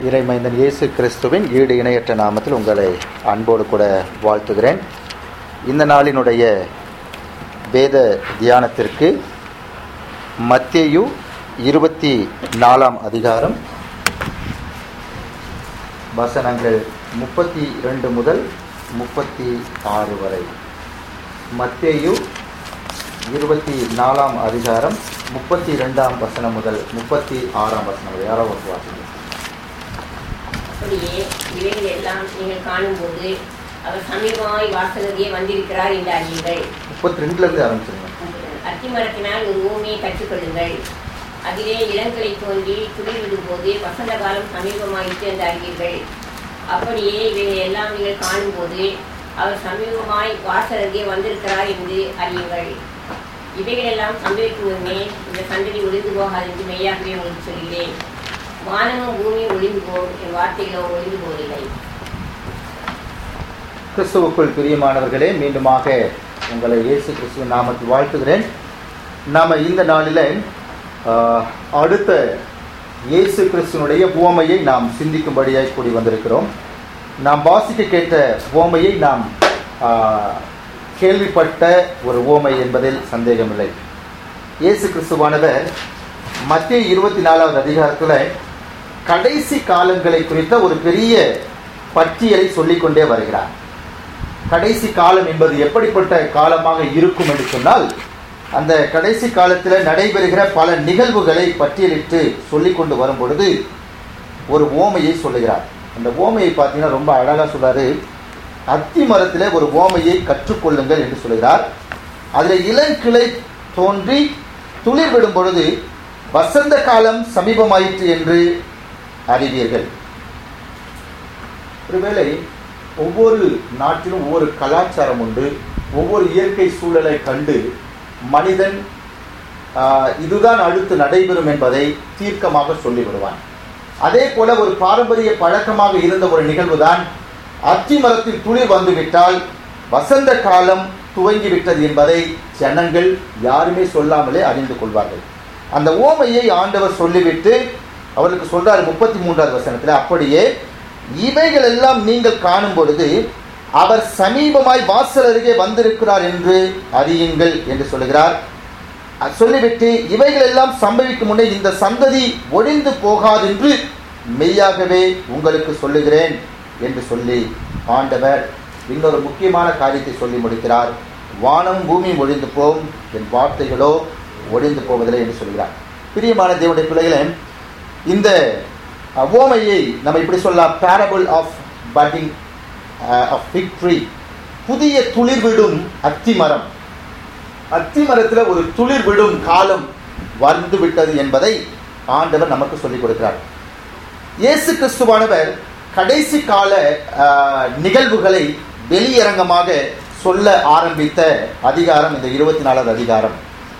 இறைமைந்தன் இயேசு கிறிஸ்துவின் ஈடு இணையற்ற நாமத்தில் உங்களை அன்போடு கூட வாழ்த்துகிறேன் இந்த நாளினுடைய வேத தியானத்திற்கு மத்தேயு இருபத்தி நாலாம் அதிகாரம் வசனங்கள் முப்பத்தி இரண்டு முதல் முப்பத்தி ஆறு வரை மத்தேயு இருபத்தி நாலாம் அதிகாரம் முப்பத்தி இரண்டாம் வசனம் முதல் முப்பத்தி ஆறாம் வசனம் வரை யாரோ ஒரு வாசிங்க அப்படியே இவைகள் எல்லாம் நீங்கள் காணும்போது அவர் சமீபமாய் வாசகரியே வந்திருக்கிறார் என்று அறியுங்கள் முப்பத்தி ரெண்டுல இருந்து ஆரம்பிச்சிருங்க அத்திமரத்தினால் ஒரு ஊமையை கற்றுக்கொள்ளுங்கள் அதிலே இளங்களை தோன்றி துளிர் விடும்போது வசந்த காலம் சமீபமாயிற்று என்று அறிவீர்கள் அப்படியே இவைகள் எல்லாம் நீங்கள் காணும்போது அவர் சமீபமாய் வாசகரியே வந்திருக்கிறார் என்று அறியுங்கள் இவைகளெல்லாம் சம்பவிக்கும் முன்னே இந்த சந்ததி ஒளிந்து போகாது என்று மெய்யாகவே உங்களுக்கு சொல்கிறேன் வானமும் பூமியும் ஒளிந்து போகும் என் வார்த்தைகளோ ஒளிந்து போவதில்லை கிறிஸ்துவுக்குள் பிரியமானவர்களே மீண்டுமாக உங்களை இயேசு கிறிஸ்துவின் நாமத்தில் வாழ்த்துகிறேன் நாம் இந்த நாளில் ஆஹ், அடுத்த இயேசு கிறிஸ்துவனுடைய உவமையை நாம் சிந்திக்கும்படியாய் கூடி வந்திருக்கிறோம் நாம் வாசிக்க கேட்ட உவமையை நாம் ஆஹ், கேள்விப்பட்ட ஒரு உவமை என்பதில் சந்தேகமில்லை இயேசு கிறிஸ்துவானவர் மத்திய இருபத்தி நாலாவது அதிகாரத்தில் கடைசி காலங்களை குறித்த ஒரு பெரிய பட்டியலை சொல்லிக்கொண்டே வருகிறார் கடைசி காலம் என்பது எப்படிப்பட்ட காலமாக இருக்கும் என்று சொன்னால் அந்த கடைசி காலத்தில் நடைபெறுகிற பல நிகழ்வுகளை பட்டியலிட்டு சொல்லிக் கொண்டு வரும் பொழுது ஒரு ஓமையை சொல்லுகிறார் அந்த ஓமையை பார்த்தீங்கன்னா ரொம்ப அழகாக சொல்றாரு அத்தி மரத்திலே ஒரு ஓமையை கற்றுக்கொள்ளுங்கள் என்று சொல்லுகிறார் அதில் இளங்கிளை தோன்றி துளிர் விடும் பொழுது வசந்த காலம் சமீபமாயிற்று என்று அறிவீர்கள் ஒருவேளை ஒவ்வொரு நாட்டிலும் ஒவ்வொரு கலாச்சாரம் உண்டு ஒவ்வொரு இயற்கை சூழலை கண்டு மனிதன் ஆஹ், இதுதான் அடுத்து நடைபெறும் என்பதை தீர்க்கமாக சொல்லிவிடுவான் அதே போல ஒரு பாரம்பரிய பழக்கமாக இருந்த ஒரு நிகழ்வுதான் அத்தி மரத்தில் துளிர் வந்துவிட்டால் வசந்த காலம் துவங்கிவிட்டது என்பதை ஜனங்கள் யாருமே சொல்லாமலே அறிந்து கொள்வார்கள் அந்த ஓமையை ஆண்டவர் சொல்லிவிட்டு அவருக்கு சொல்றாரு முப்பத்தி மூன்றாவது வசனத்தில் அப்படியே இவைகள் எல்லாம் நீங்கள் காணும் பொழுது அவர் சமீபமாய் வாசல் அருகே வந்திருக்கிறார் என்று அறியுங்கள் என்று சொல்லுகிறார் அது சொல்லிவிட்டு இவைகள் எல்லாம் சம்பவிக்கும் முன்னே இந்த சந்ததி ஒழிந்து போகாது என்று மெய்யாகவே உங்களுக்கு சொல்லுகிறேன் என்று சொல்லி ஆண்டவர் இன்னொரு முக்கியமான காரியத்தை சொல்லி முடிக்கிறார் வானம் பூமி ஒழிந்து போம் என் வார்த்தைகளோ ஒழிந்து போவதில்லை என்று சொல்கிறார் பிரியமான தேவனுடைய பிள்ளைகளே இந்த அஹ், ஓமையை நம்ம இப்படி சொல்லலாம் parable of budding of fig tree புதிய துளிர் விடும் அத்தி மரம் அத்தி மரத்தில் ஒரு துளிர் விடும் காலம் வந்து விட்டது என்பதை ஆண்டவர் நமக்கு சொல்லிக் கொடுக்கிறார் இயேசு கிறிஸ்துவானவர் கடைசி கால ஆஹ், நிகழ்வுகளை வெளியரங்கமாக சொல்ல ஆரம்பித்த அதிகாரம் இந்த இருபத்தி நாலாவது அதிகாரம்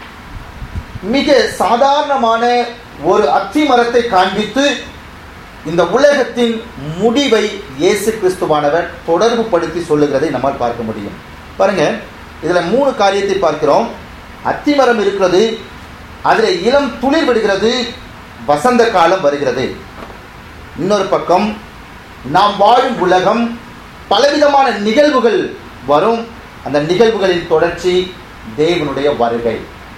மிக சாதாரணமான ஒரு அத்தி மரத்தை காண்பித்து இந்த உலகத்தின் முடிவை இயேசு கிறிஸ்துவானவர் தொடர்பு படுத்தி சொல்லுகிறதை நம்மால் பார்க்க முடியும் பாருங்க இதுல மூணு காரியத்தை பார்க்கிறோம் அத்திமரம் இருக்கிறது அதில் இளம் துளிர் விடுகிறது வசந்த காலம் வருகிறது இன்னொரு பக்கம் நாம் வாழும் உலகம் பலவிதமான நிகழ்வுகள் வரும் அந்த நிகழ்வுகளின் தொடர்ச்சி தேவனுடைய வருகை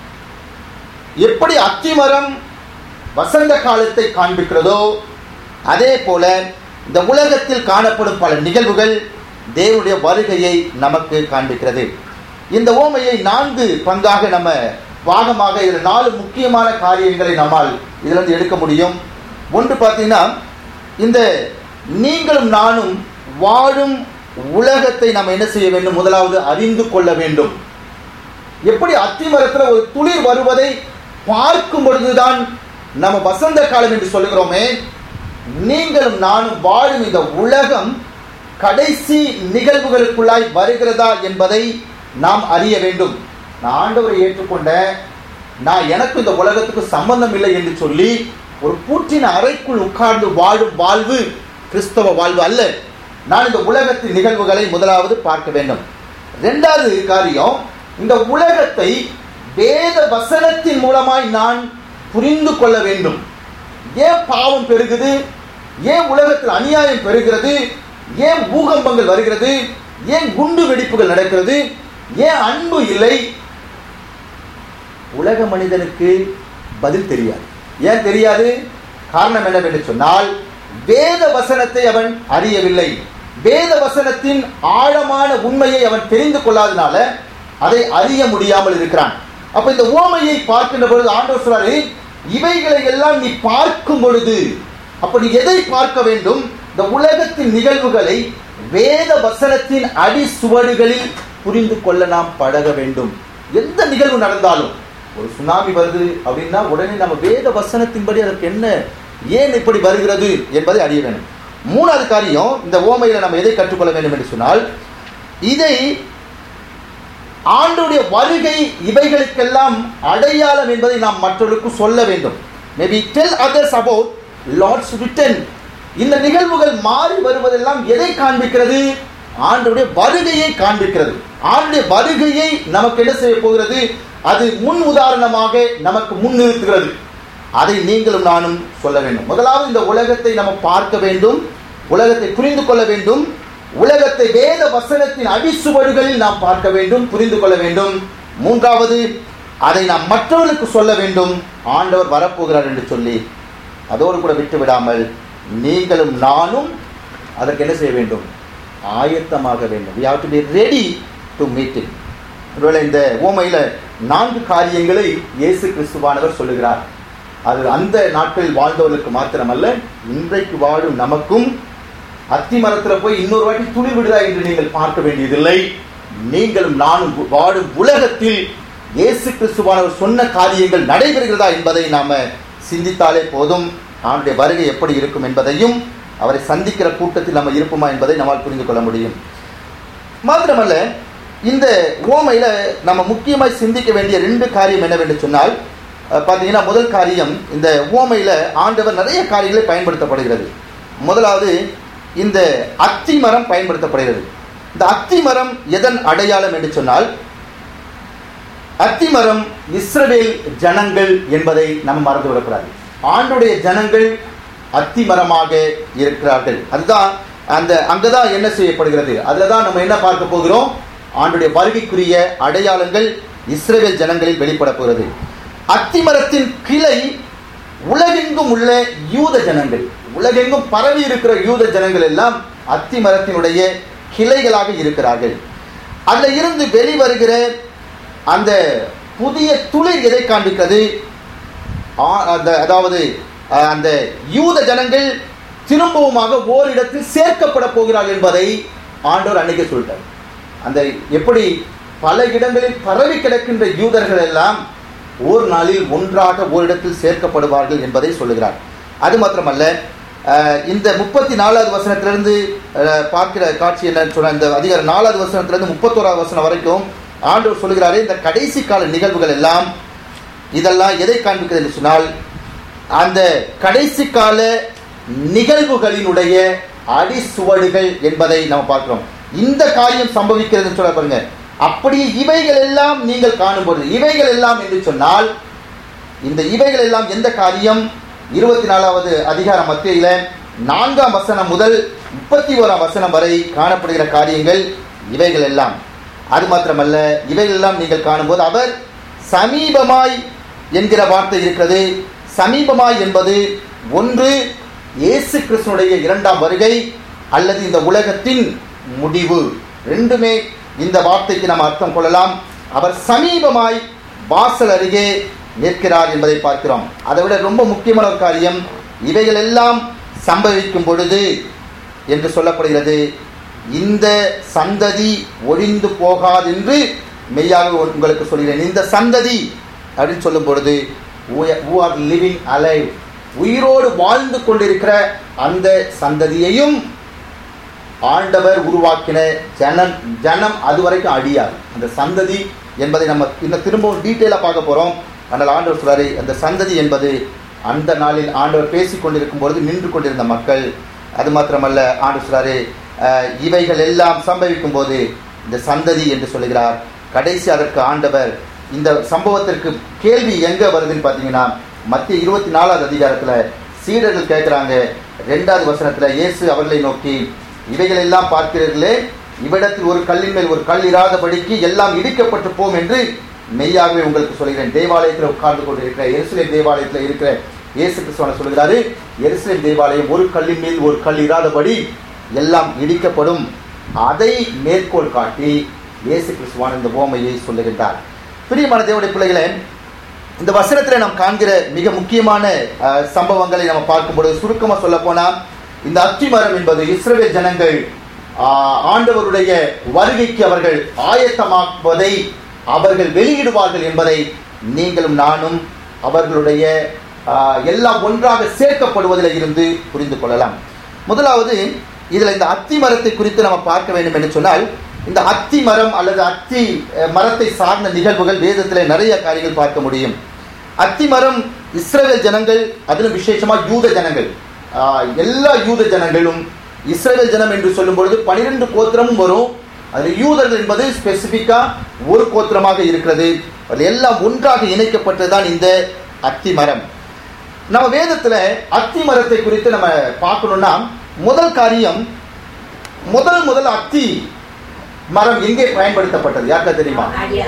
எப்படி அத்திமரம் வசந்த காலத்தை காண்பிக்கிறதோ அதே போல இந்த உலகத்தில் காணப்படும் பல நிகழ்வுகள் தேவனுடைய வருகையை நமக்கு காண்பிக்கிறது இந்த ஓமையை நான்கு பங்காக நம்ம பாகமாக இதில் நாலு முக்கியமான காரியங்களை நம்மால் இதிலிருந்து எடுக்க முடியும் ஒன்று பார்த்தீங்கன்னா இந்த நீங்களும் நானும் வாழும் உலகத்தை நாம் என்ன செய்ய வேண்டும் முதலாவது அறிந்து கொள்ள வேண்டும் எப்படி அத்திமரத்தில் ஒரு துளிர் வருவதை பார்க்கும் பொழுதுதான் நம்ம வசந்த காலம் என்று சொல்லுகிறோமே நீங்களும் நானும் வாழும் இந்த உலகம் கடைசி நிகழ்வுகளுக்குள்ளாய் வருகிறதா என்பதை நாம் அறிய வேண்டும் நான் ஆண்டவரை ஏற்றுக்கொண்ட நான் எனக்கு இந்த உலகத்துக்கு சம்பந்தம் இல்லை என்று சொல்லி ஒரு பூட்டின அறைக்குள் உட்கார்ந்து வாழும் வாழ்வு கிறிஸ்தவ வாழ்வு அல்ல நான் இந்த உலகத்தின் நிகழ்வுகளை முதலாவது பார்க்க வேண்டும் இரண்டாவது காரியம் இந்த உலகத்தை வேத வசனத்தின் மூலமாய் நான் புரிந்து கொள்ள வேண்டும் ஏன் பாவம் பெருகுது ஏன் உலகத்தில் அநியாயம் பெறுகிறது ஏன் பூகம்பங்கள் வருகிறது ஏன் குண்டு வெடிப்புகள் நடக்கிறது ஏன் அன்பு இல்லை உலக மனிதனுக்கு பதில் தெரியாது ஏன் தெரியாது காரணம் என்னவென்று சொன்னால் வேத வசனத்தை அவன் அறியவில்லை வேத வசனத்தின் ஆழமான உண்மையை அவன் தெரிந்து கொள்ளாதனால அதை அறிய முடியாமல் இருக்கிறான் அப்ப இந்த ஓமையை பார்க்கின்ற பொழுது ஆண்டவர் சொல்றாரு இவைகளை எல்லாம் நீ பார்க்கும் பொழுது அப்ப நீ எதை பார்க்க வேண்டும் இந்த உலகத்தின் நிகழ்வுகளை வேத வசனத்தின் அடி சுவடுகளில் புரிந்து கொள்ள நாம் பழக வேண்டும் எந்த நிகழ்வு நடந்தாலும் ஒரு சுனாமி வருது அப்படின்னா உடனே நம்ம வேத வசனத்தின்படி அதற்கு என்ன ஏன் இப்படி வருகிறது என்பதை அறிய வேண்டும் மூணாவது காரியம் இந்த ஓமையில நம்ம எதை கற்றுக்கொள்ள வேண்டும் என்று சொன்னால் இதை ஆண்டுடைய வருகை இவைகளுக்கெல்லாம் அடையாளம் என்பதை நாம் மற்றவர்களுக்கு சொல்ல வேண்டும் maybe tell others about lord's return இந்த நிகழ்வுகள் மாறி வருவதெல்லாம் எதை காண்பிக்கிறது ஆண்டுடைய வருகையை காண்பிக்கிறது ஆண்டுடைய வருகையை நமக்கு என்ன செய்ய போகிறது அது முன் உதாரணமாக நமக்கு முன்னிறுத்துகிறது அதை நீங்களும் நானும் சொல்ல வேண்டும் முதலாவது இந்த உலகத்தை நம்ம பார்க்க வேண்டும் உலகத்தை புரிந்து கொள்ள வேண்டும் உலகத்தை வேத வசனத்தின் அடிசுவடுகளில் நாம் பார்க்க வேண்டும் புரிந்து கொள்ள வேண்டும் மூன்றாவது அதை நாம் மற்றவர்களுக்கு சொல்ல வேண்டும் ஆண்டவர் வரப்போகிறார் என்று சொல்லி அதோடு கூட விட்டு விடாமல் நீங்களும் நானும் அதற்கு என்ன செய்ய வேண்டும் ஆயத்தமாக வேண்டும் we have to be ready to meet him ஒருவேளை இந்த ஓமையில நான்கு காரியங்களை இயேசு கிறிஸ்துவானவர் சொல்லுகிறார் அது அந்த நாட்களில் வாழ்ந்தவர்களுக்கு மாத்திரமல்ல இன்றைக்கு வாழும் நமக்கும் அத்தி மரத்துல போய் இன்னொரு வாட்டி துளி விடுதா என்று நீங்கள் பார்க்க வேண்டியதில்லை நீங்களும் நானும் வாழும் உலகத்தில் இயேசு கிறிஸ்துவானவர் சொன்ன காரியங்கள் நடைபெறுகிறதா என்பதை நாம சிந்தித்தாலே போதும் அவனுடைய வருகை எப்படி இருக்கும் என்பதையும் அவரை சந்திக்கிற கூட்டத்தில் நம்ம இருப்போமா என்பதை நம்மால் புரிந்து கொள்ள முடியும் மாத்திரமல்ல இந்த ஓமையில நம்ம முக்கியமாய் சிந்திக்க வேண்டிய ரெண்டு காரியம் என்னவென்று சொன்னால் அஹ், பார்த்தீங்கன்னா முதல் காரியம் இந்த ஓமையில ஆண்டவர் நிறைய காரியங்களை பயன்படுத்தப்படுகிறது முதலாவது இந்த அத்தி மரம் பயன்படுத்தப்படுகிறது இந்த அத்தி மரம் எதன் அடையாளம் என்று சொன்னால் அத்திமரம் இஸ்ரவேல் ஜனங்கள் என்பதை நம்ம மறந்து விடக்கூடாது ஆண்டுடைய ஜனங்கள் அத்திமரமாக இருக்கிறார்கள் அதுதான் அந்த அங்கதான் என்ன செய்யப்படுகிறது அதுல தான் நம்ம என்ன பார்க்க போகிறோம் ஆண்டுடைய வருகைக்குரிய அடையாளங்கள் இஸ்ரவேல் ஜனங்களில் வெளிப்பட போகிறது அத்திமரத்தின் கிளை உலகெங்கும் உள்ள யூத ஜனங்கள் உலகெங்கும் பரவி இருக்கிற யூத ஜனங்கள் எல்லாம் அத்திமரத்தினுடைய கிளைகளாக இருக்கிறார்கள் அதுல இருந்து வெளிவருகிற அந்த புதிய துளிர் எதை காண்பிக்கிறது ஆ- அந்த அதாவது அஹ், அந்த யூத ஜனங்கள் திரும்பவுமாக ஓரிடத்தில் சேர்க்கப்பட போகிறார்கள் என்பதை ஆண்டவர் அன்னைக்கு சொல்லிட்டார் அந்த எப்படி பல இடங்களில் பரவி கிடக்கின்ற யூதர்கள் எல்லாம் ஒரு நாளில் ஒன்றாக ஓரிடத்தில் சேர்க்கப்படுவார்கள் என்பதை சொல்லுகிறார் அது மாத்திரமல்ல அஹ், இந்த முப்பத்தி நாலாவது வசனத்திலிருந்து அஹ், பார்க்கிற காட்சி என்னன்னு சொன்ன இந்த அதிகார நாலாவது வசனத்திலிருந்து முப்பத்தோராவது வசனம் வரைக்கும் ஆண்டவர் சொல்லுகிறாரே இந்த கடைசி கால நிகழ்வுகள் எல்லாம் இதெல்லாம் எதை காண்பிக்கிறது என்று சொன்னால் அந்த கடைசி கால நிகழ்வுகளினுடைய அடிசுவடுகள் என்பதை நாம் பார்க்கிறோம் இந்த காரியம் சம்பவிக்கிறது சொல்ல பாருங்க அப்படியே இவைகள் எல்லாம் நீங்கள் காணும்போது இவைகள் எல்லாம் என்று சொன்னால் இந்த இவைகள் எல்லாம் எந்த காரியம் இருபத்தி நாலாவது அதிகாரம் மத்தியில நான்காம் வசனம் முதல் முப்பத்தி ஓராம் வசனம் வரை காணப்படுகிற காரியங்கள் இவைகள் எல்லாம் அது மாத்திரமல்ல இவைகள் எல்லாம் நீங்கள் காணும்போது அவர் சமீபமாய் என்கிற வார்த்தை இருக்கிறது சமீபமாய் என்பது ஒன்று இயேசு கிறிஸ்துனுடைய இரண்டாம் வருகை அல்லது இந்த உலகத்தின் முடிவு ரெண்டுமே இந்த வார்த்தைக்கு நாம் அர்த்தம் கொள்ளலாம் அவர் சமீபமாய் வாசல் அருகே நிற்கிறார் என்பதை பார்க்கிறோம் அதை விட ரொம்ப முக்கியமான ஒரு காரியம் இவைகள் எல்லாம் சம்பவிக்கும் பொழுது என்று சொல்லப்படுகிறது இந்த சந்ததி ஒழிந்து போகாது என்று மெய்யாக உங்களுக்கு சொல்கிறேன் இந்த சந்ததி அப்படின்னு சொல்லும் பொழுது who are living alive உயிரோடு வாழ்ந்து கொண்டிருக்கிற அந்த சந்ததியையும் ஆண்டவர் உருவாக்கின ஜனம் ஜனம் அது வரைக்கும் அடியாது அந்த சந்ததி என்பதை நம்ம இன்னும் திரும்பவும் டீட்டெயிலாக பார்க்க போகிறோம் ஆனால் ஆண்டவர் சொல்றாரு அந்த சந்ததி என்பது அந்த நாளில் ஆண்டவர் பேசிக் கொண்டிருக்கும் பொழுது நின்று கொண்டிருந்த மக்கள் அது மாத்திரமல்ல ஆண்டவர் சொல்றாரு அஹ், இவைகள் எல்லாம் சம்பவிக்கும் போது இந்த சந்ததி என்று சொல்லுகிறார் கடைசி அதற்கு ஆண்டவர் இந்த சம்பவத்திற்கு கேள்வி எங்க வருதுன்னு பார்த்தீங்கன்னா மத்திய இருபத்தி நாலாவது அதிகாரத்தில் சீடர்கள் கேட்குறாங்க இரண்டாவது வசனத்துல இயேசு அவர்களை நோக்கி இவைகளெல்லாம் பார்க்கிறீர்களே இவ்விடத்தில் ஒரு கல்லின் மேல் ஒரு கல் இராதபடிக்கு எல்லாம் இடிக்கப்பட்டு போம் என்று மெய்யாகவே உங்களுக்கு சொல்கிறேன் தேவாலயத்தில் உட்கார்ந்து கொண்டிருக்கிற எருசலேம் தேவாலயத்தில் இருக்கிற இயேசு கிறிஸ்துவன சொல்கிறாரு எருசலேம் தேவாலயம் ஒரு கல்லின் மேல் ஒரு கல் இராதபடி எல்லாம் இடிக்கப்படும் அதை மேற்கோள் காட்டி இயேசு கிறிஸ்துவான் இந்த ஓமையை சொல்லுகின்றார் பிரியமான தேவனுடைய பிள்ளைகளே இந்த வசனத்தில் நாம் காண்கிற மிக முக்கியமான அஹ், சம்பவங்களை நம்ம பார்க்கும்பொழுது சுருக்கமாக சொல்ல போனா இந்த அத்திமரம் என்பது இஸ்ரவேல் ஜனங்கள் ஆஹ், ஆண்டவருடைய வருகைக்கு அவர்கள் ஆயத்தமாக்குவதை அவர்கள் வெளியிடுவார்கள் என்பதை நீங்களும் நானும் அவர்களுடைய ஆஹ், எல்லாம் ஒன்றாக சேர்க்கப்படுவதில் இருந்து புரிந்து கொள்ளலாம் முதலாவது இதுல இந்த அத்தி மரத்தை குறித்து நம்ம பார்க்க வேண்டும் என்று சொன்னால் இந்த அத்தி மரம் அல்லது அத்தி அஹ், மரத்தை சார்ந்த நிகழ்வுகள் வேதத்தில் நிறைய காரியங்கள் பார்க்க முடியும் அத்தி மரம் இஸ்ரவேல் ஜனங்கள் அதிலும் விசேஷமா யூத ஜனங்கள் ஆஹ், எல்லா யூத ஜனங்களும் இஸ்ரவேல் ஜனம் என்று சொல்லும் பொழுது பனிரெண்டு கோத்திரமும் வரும் அதில் யூதர்கள் என்பது ஸ்பெசிபிக்கா ஒரு கோத்திரமாக இருக்கிறது அது எல்லாம் ஒன்றாக இணைக்கப்பட்டதுதான் இந்த அத்தி மரம் நம்ம வேதத்துல அத்தி மரத்தை குறித்து நம்ம பார்க்கணும்னா முதல் காரியம் முதல் முதல் அத்தி மரம் எங்கே பயன்படுத்தப்பட்டது யாருக்கா தெரியுமா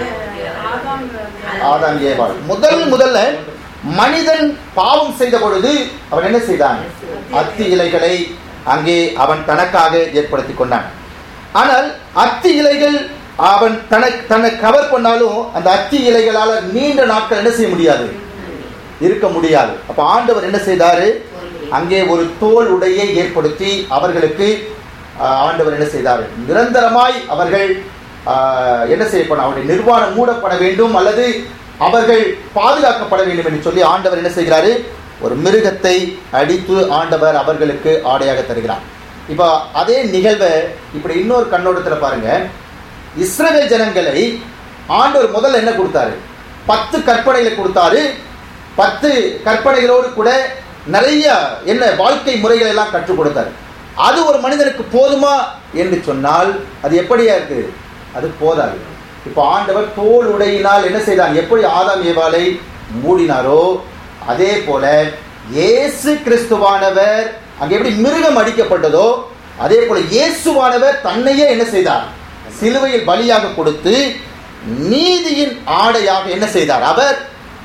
ஆதாம் ஏவாள் முதல் முதல்ல மனிதன் பாவம் செய்த பொழுது அவன் என்ன செய்தான் அத்தி இலைகளை அங்கே அவன் தனக்காக ஏற்படுத்தி கொண்டான் ஆனால் அத்தி இலைகள் அவன் தனக்கு தன்னை கவர் பண்ணாலும் அந்த அத்தி இலைகளால நீண்ட நாட்கள் என்ன செய்ய முடியாது இருக்க முடியாது அப்ப ஆண்டவர் என்ன செய்தாரு அங்கே ஒரு தோல் உடையை ஏற்படுத்தி அவர்களுக்கு ஆஹ், ஆண்டவர் என்ன செய்தார் நிரந்தரமாய் அவர்கள் ஆஹ், என்ன செய்யப்படும் அவருடைய நிர்வாணம் மூடப்பட வேண்டும் அல்லது அவர்கள் பாதுகாக்கப்பட வேண்டும் என்று சொல்லி ஆண்டவர் என்ன செய்கிறாரு ஒரு மிருகத்தை அடித்து ஆண்டவர் அவர்களுக்கு ஆடையாக தருகிறார் இப்போ அதே நிகழ்வை இப்படி இன்னொரு கண்ணோட்டத்தில் பாருங்க இஸ்ரவேல் ஜனங்களை ஆண்டவர் முதல்ல என்ன கொடுத்தாரு பத்து கற்பனைகளை கொடுத்தாரு பத்து கற்பனைகளோடு கூட நிறைய என்ன வாழ்க்கை முறைகளை எல்லாம் கற்றுக் கொடுத்தாரு அது ஒரு மனிதனுக்கு போதுமா என்று சொன்னால் அது எப்படியா இருக்கு அது போதாது இப்போ ஆண்டவர் தோல் உடையினால் என்ன செய்தான் எப்படி ஆதாம் ஏவாளை மூடினாரோ அதே போல இயேசு கிறிஸ்துவானவர் அங்க எப்படி மிருகம் அடிக்கப்பட்டதோ அதே போல இயேசுவானவர் தன்னையே என்ன செய்தார் சிலுவையில் பலியாக கொடுத்து நீதியின் ஆடையாக என்ன செய்தார் அவர்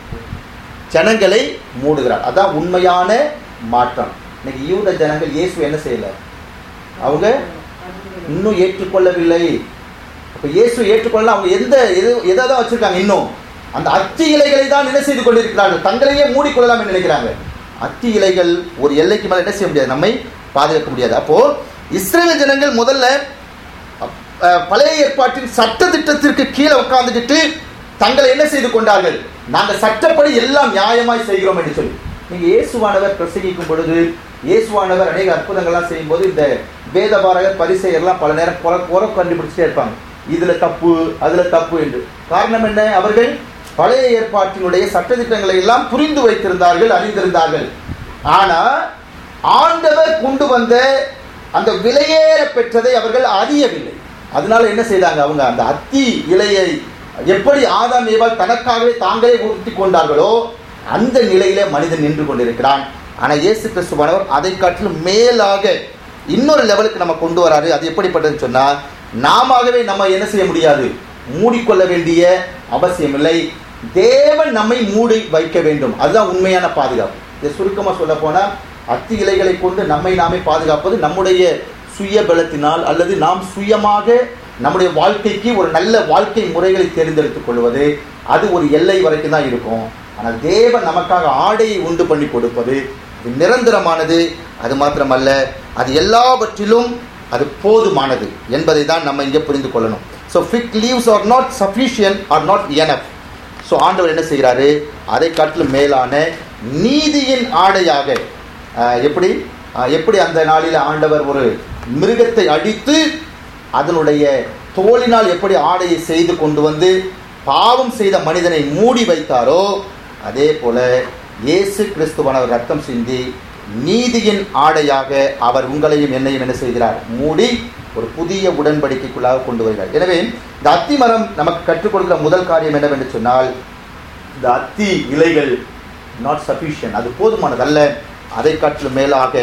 ஜனங்களை மூடுகிறார் அதான் உண்மையான மாற்றம் இன்னைக்கு யூத ஜனங்கள் இயேசு என்ன செய்யல அவங்க இன்னும் ஏற்றுக்கொள்ளவில்லை அப்ப இயேசு ஏற்றுக்கொள்ள அவங்க எந்த எது எதை தான் வச்சிருக்காங்க இன்னும் அந்த அத்தி இலைகளை தான் என்ன செய்து கொண்டிருக்கிறார்கள் தங்களையே மூடிக்கொள்ளலாம் என்று நினைக்கிறாங்க அத்தி இலைகள் ஒரு எல்லைக்கு மேல என்ன செய்ய முடியாது நம்மை பாதுகாக்க முடியாது அப்போ இஸ்ரேல் ஜனங்கள் முதல்ல அஹ், பழைய ஏற்பாட்டின் சட்ட திட்டத்திற்கு கீழே உட்கார்ந்துக்கிட்டு தங்களை என்ன செய்து கொண்டார்கள் நாங்க சட்டப்படி எல்லாம் நியாயமாய் செய்கிறோம் என்று சொல்லி நீங்க இயேசுவானவர் பிரசங்கிக்கும் பொழுது இயேசுவானவர் அநேக அற்புதங்கள்லாம் செய்யும்போது இந்த வேதபாரகர் பரிசெயர்லாம் பல நேரம் குறை குறை கண்டுபிடிச்சிட்டே இருப்பாங்க இதுல தப்பு அதுல தப்பு என்று காரணம் என்ன அவர்கள் பழைய ஏற்பாட்டினுடைய சட்டதிட்டங்களை எல்லாம் புரிந்து வைத்திருந்தார்கள் அறிந்திருந்தார்கள் ஆனா ஆண்டவர் கொண்டு வந்த அந்த விலையேற பெற்றதை அவர்கள் அறியவில்லை அதனால என்ன செய்தாங்க அவங்க அந்த அத்தி இலையை எப்படி ஆதாம் ஏவாள் தனக்காகவே தாங்களே உறுத்தி கொண்டார்களோ அந்த நிலையிலே மனிதன் நின்று கொண்டிருக்கிறான் ஆனா இயேசு கிறிஸ்துவானவர் அதை காட்டிலும் மேலாக இன்னொரு லெவலுக்கு நம்ம கொண்டு வராரு அது எப்படிப்பட்டதுன்னு சொன்னா நாமவே நம்ம என்ன செய்ய முடியாது மூடிக்கொள்ள வேண்டிய அவசியம் இல்லை தேவன் நம்மை மூடி வைக்க வேண்டும் அதுதான் உண்மையான பாதுகாப்பு இதை சுருக்கமா சொல்ல போனா அத்தி இலைகளை கொண்டு நம்மை நாமே பாதுகாப்பது நம்முடைய சுய பலத்தினால் அல்லது நாம் சுயமாக நம்முடைய வாழ்க்கைக்கு ஒரு நல்ல வாழ்க்கை முறைகளை தேர்ந்தெடுத்துக் கொள்வது அது ஒரு எல்லை வரைக்கும் தான் இருக்கும் ஆனால் தேவன் நமக்காக ஆடையை உண்டு பண்ணி கொடுப்பது அது நிரந்தரமானது அது மாத்திரமல்ல அது எல்லாவற்றிலும் அது போதுமானது என்பதை தான் நம்ம இங்கே புரிந்து கொள்ளணும் so fig leaves are not sufficient are not enough so ஆண்டவர் என்ன செய்கிறாரு அதை காட்டிலும் மேலான நீதியின் ஆடையாக ஆஹ், எப்படி ஆஹ், எப்படி அந்த நாளில் ஆண்டவர் ஒரு மிருகத்தை அடித்து அதனுடைய தோலினால் எப்படி ஆடையை செய்து கொண்டு வந்து பாவம் செய்த மனிதனை மூடி வைத்தாரோ அதே போல இயேசு கிறிஸ்துவானவர் ரத்தம் சிந்தி நீதியின் ஆடையாக அவர் உங்களையும் என்னையும் என்ன செய்கிறார் மூடி ஒரு புதிய உடன்படிக்கைக்குள்ளாக கொண்டு வருகிறார் எனவே இந்த அத்தி மரம் நமக்கு கற்றுக் கொடுக்கிற முதல் காரியம் என்னவென்று சொன்னால் இந்த அத்தி இலைகள் நாட் சஃபிஷியன்ட் அது போதுமானதல்ல அதை காட்டிலும் மேலாக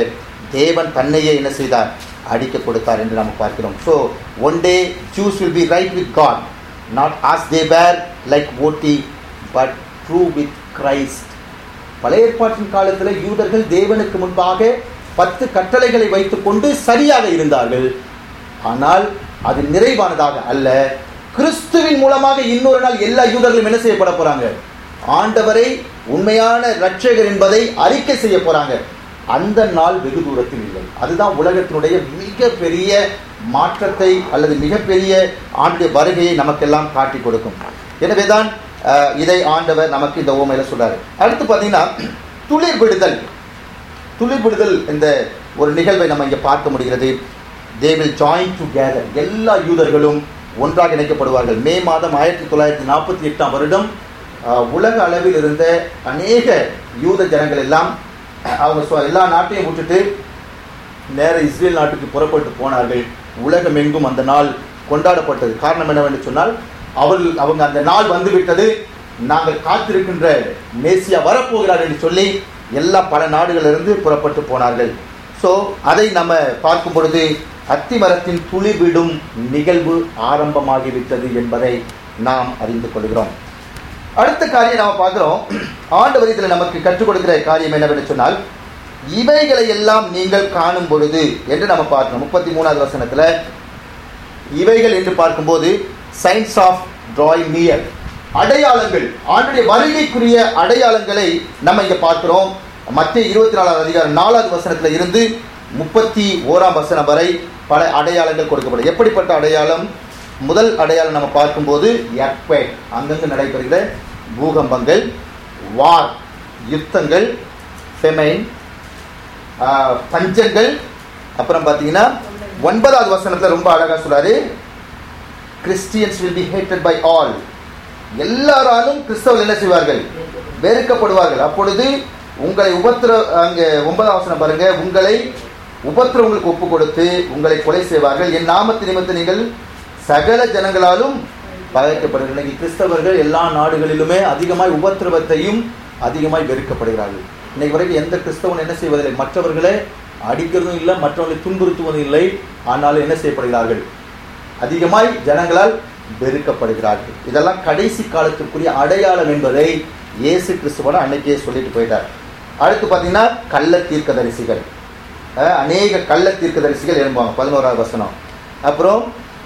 தேவன் தன்னையே என்ன செய்தார் அடிக்க கொடுத்தார் என்று நாம் பார்க்கிறோம் so one day Jews will be right with God not as they were like ஓட்டி பட் ட்ரூ வித் கிரைஸ்ட் பழைய ஏற்பாட்டின் காலத்தில் யூதர்கள் தேவனுக்கு முன்பாக பத்து கட்டளைகளை வைத்துக்கொண்டு சரியாக இருந்தார்கள் ஆனால் அது நிறைவானதாக அல்ல கிறிஸ்துவின் மூலமாக இன்னொரு நாள் எல்லா யூதர்களும் என்ன செய்யப்பட போறாங்க ஆண்டவரை உண்மையான இரட்சகர் என்பதை அறிக்கை செய்ய போறாங்க அந்த நாள் வெகு தூரத்தில் இல்லை அதுதான் உலகத்தினுடைய மிகப்பெரிய மாற்றத்தை அல்லது மிகப்பெரிய ஆண்டுடைய வருகையை நமக்கெல்லாம் காட்டி கொடுக்கும் எனவேதான் அஹ், இதை ஆண்டவர் நமக்கு இந்த ஓமையில சொல்றாரு அடுத்து பார்த்தீங்கன்னா துளிர் விடுதல் துளிர் விடுதல் இந்த ஒரு நிகழ்வை நம்ம இங்கே பார்க்க முடிகிறது தே வில் ஜாயின் டுகெதர் எல்லா யூதர்களும் ஒன்றாக இணைக்கப்படுவார்கள் மே மாதம் ஆயிரத்தி தொள்ளாயிரத்தி நாற்பத்தி எட்டாம் வருடம் அஹ், உலக அளவில் இருந்த அநேக யூத ஜனங்கள் எல்லாம் அவங்க சொ- எல்லா நாட்டையும் விட்டுட்டு நேர இஸ்ரேல் நாட்டுக்கு புறப்பட்டு போனார்கள் உலகம் எங்கும் அந்த நாள் கொண்டாடப்பட்டது காரணம் என்னவென்று சொன்னால் அவர்கள் அவங்க அந்த நாள் வந்துவிட்டது நாங்கள் காத்திருக்கின்ற மேசியா வரப்போகிறார் என்று சொல்லி எல்லா பல நாடுகளிலிருந்து புறப்பட்டு போனார்கள் ஸோ அதை நம்ம பார்க்கும் பொழுது அத்திமரத்தின் துளிவிடும் நிகழ்வு ஆரம்பமாகிவிட்டது என்பதை நாம் அறிந்து கொள்கிறோம் அடுத்த காரியம் நாம பார்க்கிறோம் ஆண்டவர் இதில் நமக்கு கற்றுக் கொடுக்கிற காரியம் என்னவென்று சொன்னால் இவைகளை எல்லாம் நீங்கள் காணும் பொழுது என்று நம்ம பார்க்கணும் முப்பத்தி மூணாவது வசனத்துல இவைகள் என்று பார்க்கும்போது சயின்ஸ் ஆஃப் டிராயிங் நியர் அடையாளங்கள் ஆண்டுடைய வருகைக்குரிய அடையாளங்களை நம்ம இங்க பார்க்கிறோம் மத்திய இருபத்தி நாலாவது அதிகாரம் நாலாவது வசனத்துல இருந்து முப்பத்தி ஓராம் வசனம் வரை பல அடையாளங்கள் கொடுக்கப்படும் எப்படிப்பட்ட அடையாளம் முதல் அடையாளம் நம்ம பார்க்கும்போது எர்க்வேக் அங்கங்கு நடைபெறுகிற பூகம்பங்கள் வார் யுத்தங்கள் ஃபெமைன் ஆஹ், பஞ்சங்கள் அப்புறம் பார்த்தீங்கன்னா ஒன்பதாவது வசனத்துல ரொம்ப அழகா சொல்றாரு Christians will be hated by all எல்லாராலும் கிறிஸ்தவர்கள் என்ன செய்வார்கள் வெறுக்கப்படுவார்கள் அப்பொழுது உங்களை உபத்திர அங்க ஒன்பதாம் வசனம் பாருங்க உங்களை உபத்திரவங்களுக்கு ஒப்பு கொடுத்து உங்களை கொலை செய்வார்கள் என் நாமத்து நிமித்தம் நீங்கள் சகல ஜனங்களாலும் பகைக்கப்படுகிறார்கள் இன்னைக்கு கிறிஸ்தவர்கள் எல்லா நாடுகளிலுமே அதிகமாய் உபத்திரவத்தையும் அதிகமாய் வெறுக்கப்படுகிறார்கள் இன்னைக்கு வரைக்கும் எந்த கிறிஸ்தவன் என்ன செய்வதில்லை மற்றவர்களை அடிக்கிறதும் இல்லை மற்றவர்களை துன்புறுத்துவதும் இல்லை ஆனாலும் என்ன செய்யப்படுகிறார்கள் அதிகமாய் ஜனங்களால் வெறுக்கப்படுகிறார்கள் இதெல்லாம் கடைசி காலத்திற்குரிய அடையாளம் என்பதை இயேசு கிறிஸ்துவோட அன்னைக்கே சொல்லிட்டு போயிட்டார் அடுத்து பார்த்தீங்கன்னா கள்ள தீர்க்கதரிசிகள் அஹ், அநேக கள்ள தீர்க்கதரிசிகள் எழும்புவாங்க பதினோராவது வசனம் அப்புறம்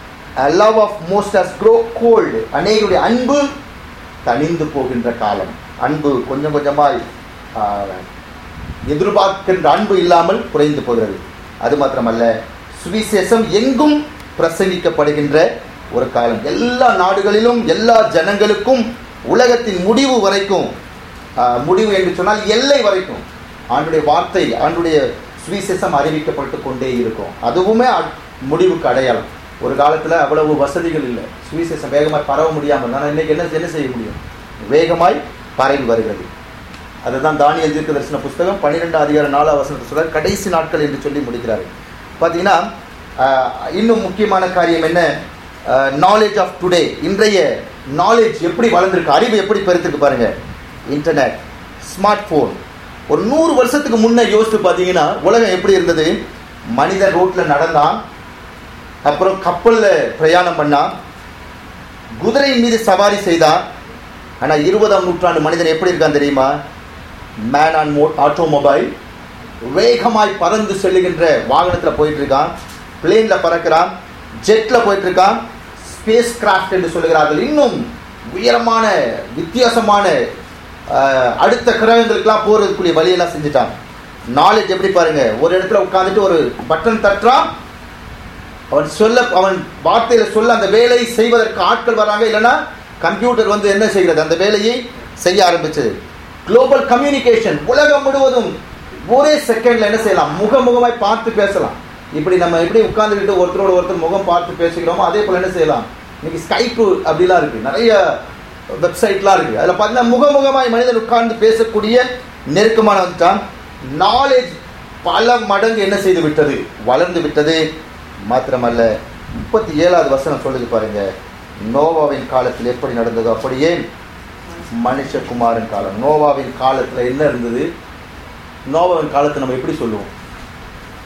love of most has grow cold அநேகருடைய அன்பு தணிந்து போகின்ற காலம் அன்பு கொஞ்சம் கொஞ்சமாய் ஆஹ், எதிர்பார்க்கின்ற அன்பு இல்லாமல் குறைந்து போகிறது அது மாத்திரமல்ல சுவிசேஷம் எங்கும் பிரசங்கிக்கப்படுகின்ற ஒரு காலம் எல்லா நாடுகளிலும் எல்லா ஜனங்களுக்கும் உலகத்தின் முடிவு வரைக்கும் ஆஹ், முடிவு என்று சொன்னால் எல்லை வரைக்கும் ஆண்டுடைய வார்த்தை ஆண்டுடைய சுவிசேஷம் அறிவிக்கப்பட்டு கொண்டே இருக்கும் அதுவுமே அ- முடிவுக்கு அடையாளம் ஒரு காலத்தில் அவ்வளவு வசதிகள் இல்லை சுவிசேஷம் வேகமாய் பரவ முடியாமல் ஆனால் இன்னைக்கு என்ன என்ன செய்ய முடியும் வேகமாய் பரவி வருகிறது அதுதான் தானியல் தீர்க்க தரிசன புஸ்தகம் பன்னிரெண்டு அதிகாரம் நாலாம் வசனத்தை சொல்றார் கடைசி நாட்கள் என்று சொல்லி முடிக்கிறாரு பார்த்தீங்கன்னா ஆஹ், இன்னும் முக்கியமான காரியம் என்ன நாலேஜ் ஆஃப் டுடே இன்றைய நாலேஜ் எப்படி வளர்ந்துருக்கு அறிவு எப்படி பெருத்துருக்கு பாருங்க இன்டர்நெட் ஸ்மார்ட் ஃபோன் ஒரு நூறு வருஷத்துக்கு முன்ன யோசித்து பார்த்தீங்கன்னா உலகம் எப்படி இருந்தது மனிதன் ரோட்ல நடந்தான் அப்புறம் கப்பல்ல பிரயாணம் பண்ணான் குதிரையின் மீது சவாரி செய்தான் ஆனா இருபதாம் நூற்றாண்டு மனிதன் எப்படி இருக்கான் தெரியுமா மேன் ஆன் மோ ஆட்டோமொபைல் வேகமாய் பறந்து செல்லுகின்ற வாகனத்துல போயிட்டு இருக்கான் பிளேன்ல பறக்கிறான் ஜெட்ல போயிட்டு இருக்கான் ஸ்பேஸ் கிராஃப்ட் என்று சொல்லுகிறார்கள் இன்னும் உயரமான வித்தியாசமான ஆஹ், அடுத்த கிரகங்களுக்கெல்லாம் போறதுக்குரிய வழியெல்லாம் செஞ்சுட்டான் நாலேஜ் எப்படி பாருங்க ஒரு இடத்துல உட்காந்துட்டு ஒரு பட்டன் தட்டுறான் அவன் சொல்ல அவன் வார்த்தையில சொல்ல அந்த வேலையை செய்வதற்கு ஆட்கள் வராங்க இல்லைன்னா கம்ப்யூட்டர் வந்து என்ன செய்கிறது அந்த வேலையை செய்ய ஆரம்பிச்சது குளோபல் கம்யூனிகேஷன் உலகம் முழுவதும் ஒரே செகண்ட்ல என்ன செய்யலாம் முகமுகமாய் பார்த்து பேசலாம் இப்படி நம்ம எப்படி உட்கார்ந்துக்கிட்டு ஒருத்தரோட ஒருத்தர் முகம் பார்த்து பேசுகிறோமோ அதே போல என்ன செய்யலாம் இன்னைக்கு ஸ்கைப்பு அப்படிலாம் இருக்கு நிறைய வெப்சைட்லாம் இருக்கு அதில் பார்த்தீங்கன்னா முகமுகமாய் மனிதன் உட்கார்ந்து பேசக்கூடிய நெருக்கமான வந்துட்டான் நாலேஜ் பல மடங்கு என்ன செய்து விட்டது வளர்ந்து விட்டது மாத்திரமல்ல முப்பத்தி ஏழாவது வசனம் சொல்லுது பாருங்க நோவாவின் காலத்தில் எப்படி நடந்ததோ அப்படியே மனுஷகுமாரன் காலம் நோவாவின் காலத்தில் என்ன இருந்தது நோவாவின் காலத்தை நம்ம எப்படி சொல்லுவோம்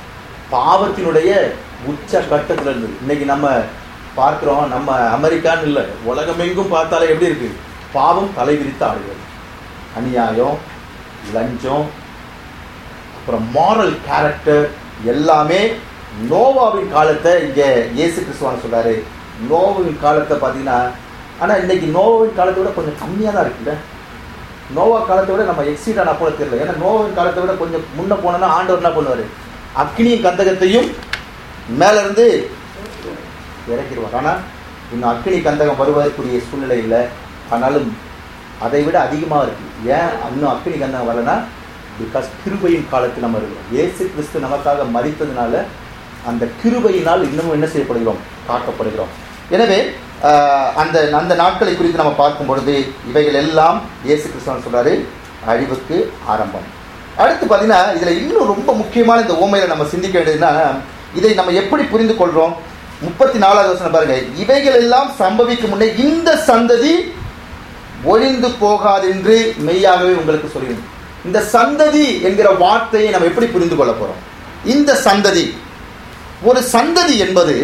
பாவத்தினுடைய உச்ச கட்டத்துல இருந்தது இன்னைக்கு நம்ம பார்க்கிறோம் நம்ம அமெரிக்கான்னு இல்லை உலகமெங்கும் பார்த்தாலே எப்படி இருக்கு பாவம் தலைவிரித்து ஆடுகிறது அநியாயம் லஞ்சம் அப்புறம் மாரல் கேரக்டர் எல்லாமே நோவாவின் காலத்தை இங்கே இயேசு கிறிஸ்துவான் சொல்றாரு நோவாவின் காலத்தை பார்த்தீங்கன்னா ஆனால் இன்னைக்கு நோவாவின் காலத்தை விட கொஞ்சம் கம்மியாக தான் இருக்குல்ல நோவா காலத்தை விட நம்ம எக்ஸீட் ஆன போல தெரியல ஏன்னா நோவாவின் காலத்தை விட கொஞ்சம் முன்ன போனோம்னா ஆண்டவர் என்ன பண்ணுவார் அக்னியும் கந்தகத்தையும் மேல இருந்து இறக்கிடுவார் ஆனால் இன்னும் அக்னி கந்தகம் வருவதற்குரிய சூழ்நிலை இல்லை ஆனாலும் அதை விட அதிகமாக இருக்கு ஏன் இன்னும் அக்னி கந்தகம் வரலன்னா பிகாஸ் கிருபையின் காலத்தில் நம்ம இருக்கிறோம் இயேசு கிறிஸ்து நமக்காக மறித்ததுனால அந்த கிருபையினால் இன்னமும் என்ன செய்யப்படுகிறோம் காக்கப்படுகிறோம் எனவே ஆஹ், அந்த அந்த நாட்களை குறித்து நம்ம பார்க்கும் பொழுது இவைகள் எல்லாம் இயேசு கிறிஸ்துவன் சொல்றாரு அழிவுக்கு ஆரம்பம் அடுத்து பார்த்தீங்கன்னா இதில் இன்னும் ரொம்ப முக்கியமான இந்த ஓமையில நம்ம சிந்திக்க வேண்டியதுன்னா இதை நம்ம எப்படி புரிந்து கொள்றோம் முப்பத்தி நாலாவது வசனம் பாருங்க இவைகள் எல்லாம் சம்பவிக்கும் முன்னே இந்த சந்ததி ஒழிந்து போகாதென்று மெய்யாகவே உங்களுக்கு சொல்கிறேன் இந்த சந்ததி என்கிற வார்த்தையை நம்ம எப்படி புரிந்து கொள்ள போறோம் இந்த சந்ததி ஒரு சந்ததி என்பது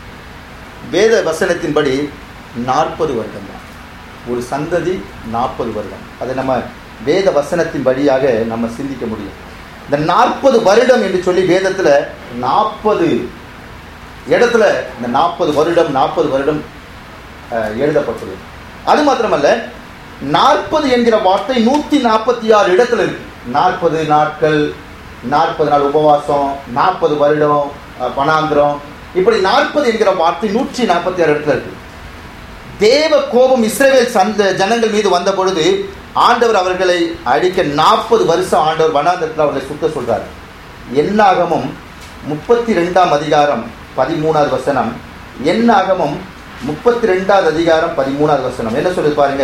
வேத வசனத்தின்படி நாற்பது வருடம் தான் ஒரு சந்ததி நாற்பது வருடம் அதை நம்ம வேத வசனத்தின் வழியாக நம்ம சிந்திக்க முடியும் இந்த நாற்பது வருடம் என்று சொல்லி வேதத்தில் நாற்பது இடத்துல இந்த நாற்பது வருடம் நாற்பது வருடம் அஹ், எழுதப்பட்டுள்ளது அது மாத்திரமல்ல நாற்பது என்கிற வார்த்தை நூத்தி நாற்பத்தி ஆறு இடத்துல இருக்கு நாற்பது நாட்கள் நாற்பது நாள் உபவாசம் நாற்பது வருடம் அஹ், பணாந்திரம் இப்படி நாற்பது என்கிற வார்த்தை நூற்றி நாற்பத்தி ஆறு இடத்துல இருக்கு தேவ கோபம் இஸ்ரவேல் சந்த ஜனங்கள் மீது வந்த பொழுது ஆண்டவர் அவர்களை அழிக்க நாற்பது வருஷம் ஆண்டவர் வனாந்தரத்தில் அவர்களை சுத்த சொல்றார் என்னாகமும் முப்பத்தி ரெண்டாம் அதிகாரம் பதிமூணாவது வசனம் என்னாகமும் முப்பத்தி ரெண்டாவது அதிகாரம் பதிமூணாவது வசனம் என்ன சொல்லுது பாருங்க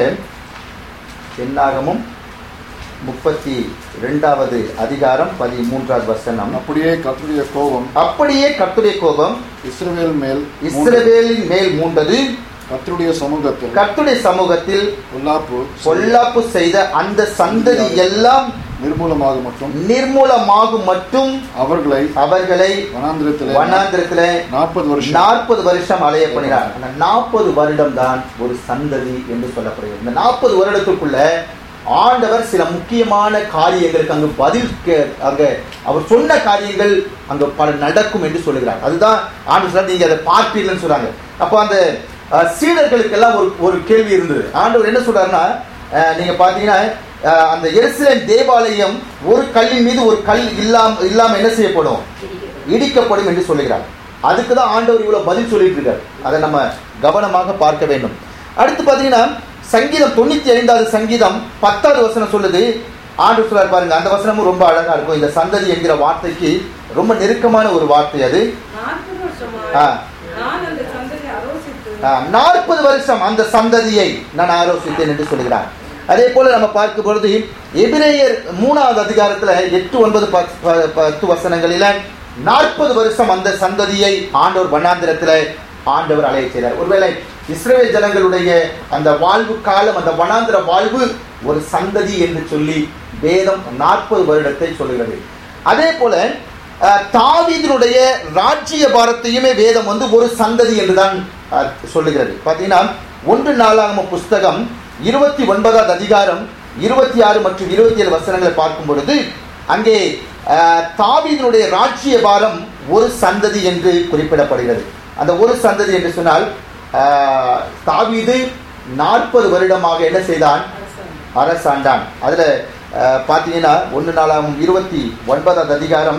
என்னாகமும் முப்பத்தி ரெண்டாவது அதிகாரம் பதிமூன்றாவது வசனம் அப்படியே கர்த்தருடைய கோபம் அப்படியே கர்த்தருடைய கோபம் இஸ்ரவேல் மேல் மூண்டது. இஸ்ரவேலின் மேல் மூண்டது கர்த்தருடைய சமூகத்தில் கர்த்தருடைய சமூகத்தில் பொல்லாப்பு பொல்லாப்பு செய்த அந்த சந்ததி எல்லாம் நிர்மூலமாக மற்றும் நிர்மூலமாகும் மட்டும் அவர்களை அவர்களை வனாந்திரத்திலே வனாந்திரத்திலே நாற்பது வருஷம் நாற்பது வருஷம் அலைய பண்ணினார் அந்த நாற்பது வருடம் தான் ஒரு சந்ததி என்று சொல்லப்படுகிறது இந்த நாற்பது வருடத்துக்குள்ள ஆண்டவர் சில முக்கியமான காரியங்களுக்கு அங்கு பதில் கே- அங்க அவர் சொன்ன காரியங்கள் அங்க பல நடக்கும் என்று சொல்லுகிறார் அதுதான் ஆண்டு சொல்றார் நீங்க அதை பார்ப்பீர்கள்னு சொல்றாங்க அப்போ அந்த அஹ், சீடர்களுக்கெல்லாம் ஒரு ஒரு கேள்வி இருந்தது ஆண்டவர் என்ன சொல்றாருன்னா அஹ், நீங்க பாத்தீங்கன்னா அஹ், அந்த எருசலேம் தேவாலயம் ஒரு கல்லின் மீது ஒரு கல் இல்லாம இல்லாம என்ன செய்யப்படும் இடிக்கப்படும் என்று சொல்லுகிறார் அதுக்கு தான் ஆண்டவர் இவ்வளவு பதில் சொல்லிட்டு இருக்காரு அதை நம்ம கவனமாக பார்க்க வேண்டும் அடுத்து பாத்தீங்கன்னா சங்கீதம் தொண்ணூத்தி ஐந்தாவது சங்கீதம் பத்தாவது வசனம் சொல்லுது ஆண்டு சொல்றாரு பாருங்க அந்த வசனமும் ரொம்ப அழகா இருக்கும் இந்த சந்ததி என்கிற வார்த்தைக்கு ரொம்ப நெருக்கமான ஒரு வார்த்தை அது நாற்பது வருஷமா ஆ. நான் அந்த சந்ததி ஆலோசித்து நாற்பது வருஷம் அந்த சந்ததியை நான் ஆலோசித்தேன் என்று சொல்கிறார் அதே போல நம்ம பார்க்கும் பொழுது எபிரேயர் மூணாவது அதிகாரத்துல எட்டு ஒன்பது பத்- ப- பத்து வசனங்களில நாற்பது வருஷம் அந்த சந்ததியை ஆண்டவர் வண்ணாந்திரத்துல ஆண்டவர் அலைய செய்தார் ஒருவேளை இஸ்ரேல் ஜனங்களுடைய அந்த வாழ்வு காலம் அந்த வனாந்திர வாழ்வு ஒரு சந்ததி என்று சொல்லி வேதம் நாற்பது வருடத்தை சொல்லுகிறது அதே போல அஹ், தாவீதினுடைய ராஜ்ய பாரத்தையுமே வேதம் வந்து ஒரு சந்ததி என்றுதான் அஹ், சொல்லுகிறது பார்த்தீங்கன்னா ஒன்று நாளாகம புஸ்தகம் இருபத்தி ஒன்பதாவது அதிகாரம் இருபத்தி ஆறு மற்றும் இருபத்தி ஏழு வசனங்களை பார்க்கும் பொழுது அங்கே அஹ், தாவீதினுடைய ராஜ்ய பாரம் ஒரு சந்ததி என்று குறிப்பிடப்படுகிறது அந்த ஒரு சந்ததி என்று சொன்னால் அஹ், தாவீது நாற்பது வருடமாக என்ன செய்தான் அரசாண்டான் அதுல அஹ், பார்த்தீங்கன்னா ஒன்று நாளாகும் இருபத்தி ஒன்பதாவது அதிகாரம்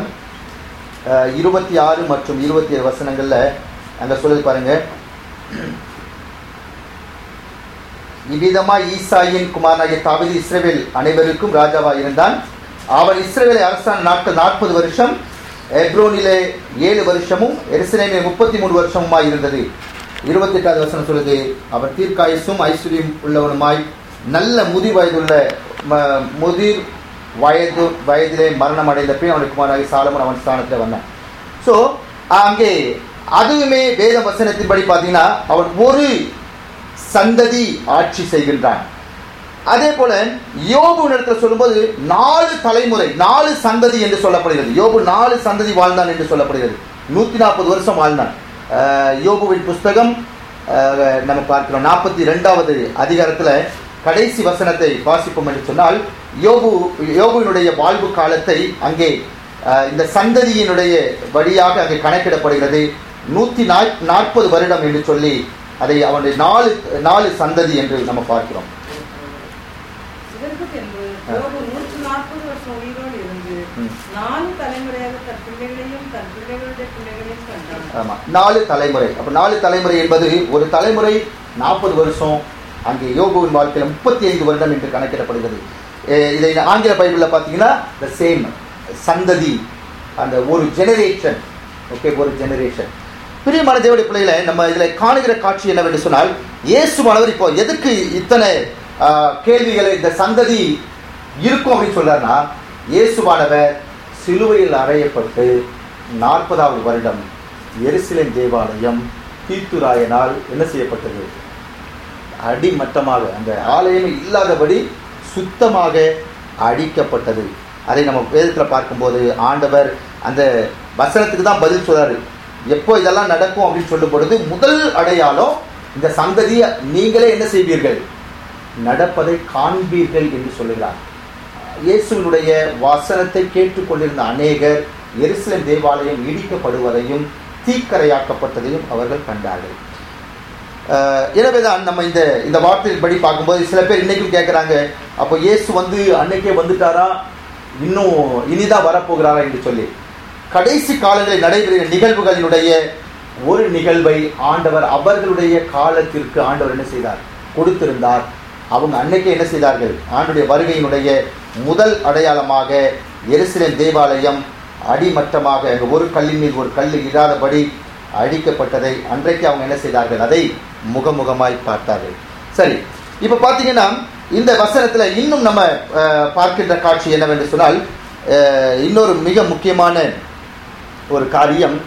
அஹ், இருபத்தி ஆறு மற்றும் இருபத்தி ஏழு வசனங்கள்ல அங்க சொல்லுது பாருங்க இவ்விதமாய் ஈசாயின் குமாரனாகிய தாவீது இஸ்ரவேல் அனைவருக்கும் ராஜாவாக இருந்தான் அவன் இஸ்ரவேலை அரசான நாட்கள் நாற்பது வருஷம் எப்ரோனிலே ஏழு வருஷமும் எருசலேமிலே முப்பத்தி மூணு வருஷமுமாய் இருந்தது இருபத்தி எட்டாவது வசனம் சொல்லுது அவன் தீர்க்காயுசும் ஐஸ்வர்யம் உள்ளவனுமாய் நல்ல முதிர் வயதுள்ள ம- முதிர் வயது வயதிலே மரணம் அடைந்த பின் அவனுக்கு குமாராகி சாலமன் அவன் ஸ்தானத்தில் வந்தான் ஸோ அங்கே அதுவுமே வேத வசனத்தின்படி பார்த்தீங்கன்னா அவன் ஒரு சந்ததி ஆட்சி செய்கின்றான் அதே போல யோபு இடத்துல சொல்லும்போது நாலு தலைமுறை நாலு சந்ததி என்று சொல்லப்படுகிறது யோபு நாலு சந்ததி வாழ்ந்தான் என்று சொல்லப்படுகிறது நூத்தி நாற்பது வருஷம் வாழ்ந்தான் அஹ், யோபுவின் புஸ்தகம் அஹ், நம்ம பார்க்கிறோம் நாற்பத்தி ரெண்டாவது அதிகாரத்துல கடைசி வசனத்தை வாசிப்போம் என்று சொன்னால் யோபு யோபுவினுடைய வாழ்வு காலத்தை அங்கே அஹ், இந்த சந்ததியினுடைய வழியாக அங்கே கணக்கிடப்படுகிறது நூத்தி நாற்பது வருடம் என்று சொல்லி அதை அவனுடைய நாலு நாலு சந்ததி என்று நம்ம பார்க்கிறோம் இதற்கு பின்பு ஆ. யோபு நூற்று நாற்பது வருஷம் உயிரோடு இருந்து ம். நாலு தலைமுறையாக தன் பிள்ளைகளையும் தன் பிள்ளைகளுடைய பிள்ளைகளையும் கண்டான் ஆமா நாலு தலைமுறை அப்ப நாலு தலைமுறை என்பது ஒரு தலைமுறை நாற்பது வருஷம் அங்கே யோகுவின் வாழ்க்கையில முப்பத்தி ஐந்து வருடம் என்று கணக்கிடப்படுகிறது எ- இதை ஆங்கில பைபிளில் பார்த்தீங்கன்னா த சேம் சந்ததி அந்த ஒரு ஜெனரேஷன் ஓகே ஒரு ஜெனரேஷன் பிரியமான தேவடைய பிள்ளைகளை நம்ம இதில் காணுகிற காட்சி என்னவென்று சொன்னால் இயேசுவானவர் இப்போ எதுக்கு இத்தனை ஆ, கேள்விகளை இந்த சந்ததி இருக்கும் அப்படின்னு சொல்றாருன்னா இயேசுவானவர் சிலுவையில் அறையப்பட்டு நாற்பதாவது வருடம் எருசலேம் தேவாலயம் தீத்துராயனால் என்ன செய்யப்பட்டது அடிமட்டமாக அந்த ஆலயம் இல்லாதபடி சுத்தமாக அழிக்கப்பட்டது அதை நம்ம வேதத்தில் பார்க்கும்போது ஆண்டவர் அந்த வசனத்துக்கு தான் பதில் சொல்றாரு எப்போ இதெல்லாம் நடக்கும் அப்படின்னு சொல்லும் பொழுது முதல் அடையாளம் இந்த சந்ததியை நீங்களே என்ன செய்வீர்கள் நடப்பதை காண்பீர்கள் என்று சொல்லுகிறார் இயேசுவினுடைய வசனத்தை கேட்டுக்கொண்டிருந்த அநேகர் எருசலேம் தேவாலயம் இடிக்கப்படுவதையும் தீக்கரையாக்கப்பட்டதையும் அவர்கள் கண்டார்கள் அஹ் எனவேதான் நம்ம இந்த இந்த வார்த்தையின்படி பார்க்கும்போது சில பேர் இன்னைக்கும் கேட்குறாங்க அப்போ இயேசு வந்து அன்னைக்கே வந்துட்டாரா இன்னும் இனிதான் வரப்போகிறாரா என்று சொல்லி கடைசி காலங்களில் நடைபெறுகிற நிகழ்வுகளினுடைய ஒரு நிகழ்வை ஆண்டவர் அவர்களுடைய காலத்திற்கு ஆண்டவர் என்ன செய்தார் கொடுத்திருந்தார் அவங்க அன்னைக்கே என்ன செய்தார்கள் ஆண்டுடைய வருகையினுடைய முதல் அடையாளமாக எருசலேம் தேவாலயம் அடிமட்டமாக அங்கு ஒரு கல்லின் மீது ஒரு கல் இடாதபடி அழிக்கப்பட்டதை அன்றைக்கு அவங்க என்ன செய்தார்கள் அதை முகமுகமாய் பார்த்தார்கள் சரி இப்போ பார்த்தீங்கன்னா இந்த வசனத்தில் இன்னும் நம்ம அஹ், பார்க்கின்ற காட்சி என்னவென்று சொன்னால் அஹ், இன்னொரு மிக முக்கியமான ஒரு காரியம்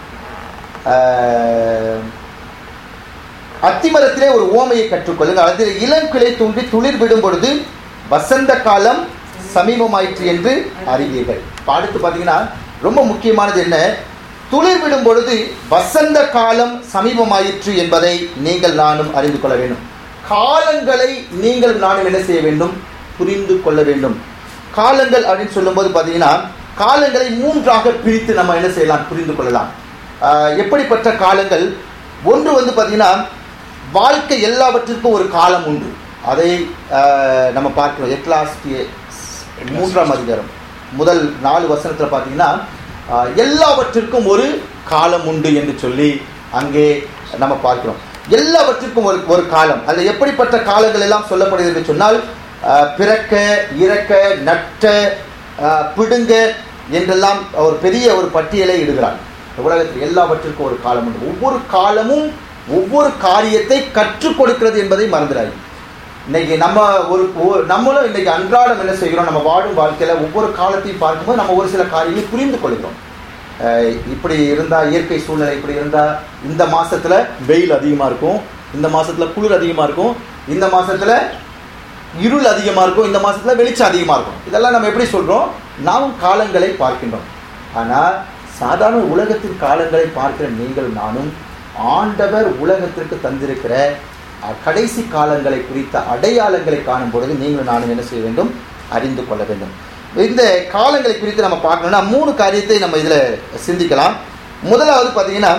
அஹ், அத்திமரத்திலே ஒரு ஓமையை கற்றுக்கொள்ளுங்கள் அதில் இளங்கிளை தூண்டி துளிர் விடும் பொழுது வசந்த காலம் சமீபமாயிற்று என்று அறிவீர்கள் இப்ப அடுத்து பார்த்தீங்கன்னா ரொம்ப முக்கியமானது என்ன துளிர் விடும் பொழுது வசந்த காலம் சமீபமாயிற்று என்பதை நீங்கள் நானும் அறிந்து கொள்ள வேண்டும் காலங்களை நீங்கள் நானும் என்ன செய்ய வேண்டும் புரிந்து கொள்ள வேண்டும் காலங்கள் அப்படின்னு சொல்லும்போது பார்த்தீங்கன்னா காலங்களை மூன்றாக பிரித்து நம்ம என்ன செய்யலாம் புரிந்து கொள்ளலாம் ஆஹ் எப்படிப்பட்ட காலங்கள் ஒன்று வந்து பார்த்தீங்கன்னா வாழ்க்கை எல்லாவற்றிற்கும் ஒரு காலம் உண்டு அதை ஆஹ், நம்ம பார்க்கிறோம் எக்லாஸ்டிய மூன்றாம் அதிகாரம் முதல் நாலு வசனத்தில் பார்த்தீங்கன்னா ஆஹ், எல்லாவற்றிற்கும் ஒரு காலம் உண்டு என்று சொல்லி அங்கே நம்ம பார்க்கிறோம் எல்லாவற்றிற்கும் ஒரு ஒரு காலம் அதில் எப்படிப்பட்ட காலங்கள் எல்லாம் சொல்லப்படுகிறது என்று சொன்னால் ஆஹ், பிறக்க இறக்க நட்ட ஆஹ், பிடுங்க என்றெல்லாம் ஒரு பெரிய ஒரு பட்டியலை இடுகிறார் இந்த உலகத்தில் எல்லாவற்றிற்கும் ஒரு காலம் உண்டு ஒவ்வொரு காலமும் ஒவ்வொரு காரியத்தை கற்றுக் கொடுக்கிறது என்பதை மறந்துடாது இன்னைக்கு நம்ம ஒரு ஒரு- நம்மளும் இன்னைக்கு அன்றாடம் என்ன செய்கிறோம் நம்ம வாழும் வாழ்க்கையில ஒவ்வொரு காலத்தையும் பார்க்கும்போது நம்ம ஒரு சில காரியங்களை புரிந்து கொள்கிறோம் அஹ் இப்படி இருந்தா இயற்கை சூழ்நிலை இப்படி இருந்தா இந்த மாசத்துல வெயில் அதிகமா இருக்கும் இந்த மாசத்துல குளிர் அதிகமா இருக்கும் இந்த மாசத்துல இருள் அதிகமா இருக்கும் இந்த மாசத்துல வெளிச்சம் அதிகமா இருக்கும் இதெல்லாம் நம்ம எப்படி சொல்றோம் நாம் காலங்களை பார்க்கின்றோம் ஆனா சாதாரண உலகத்தின் காலங்களை பார்க்கிற நீங்கள் நானும் ஆண்டவர் உலகத்திற்கு தந்திருக்கிற அஹ், கடைசி காலங்களை குறித்த அடையாளங்களை காணும் பொழுது நீங்கள் நானும் என்ன செய்ய வேண்டும் அறிந்து கொள்ள வேண்டும் இந்த காலங்களை குறித்து நம்ம பார்க்கணும்னா மூணு காரியத்தை நம்ம இதுல சிந்திக்கலாம் முதலாவது பார்த்தீங்கன்னா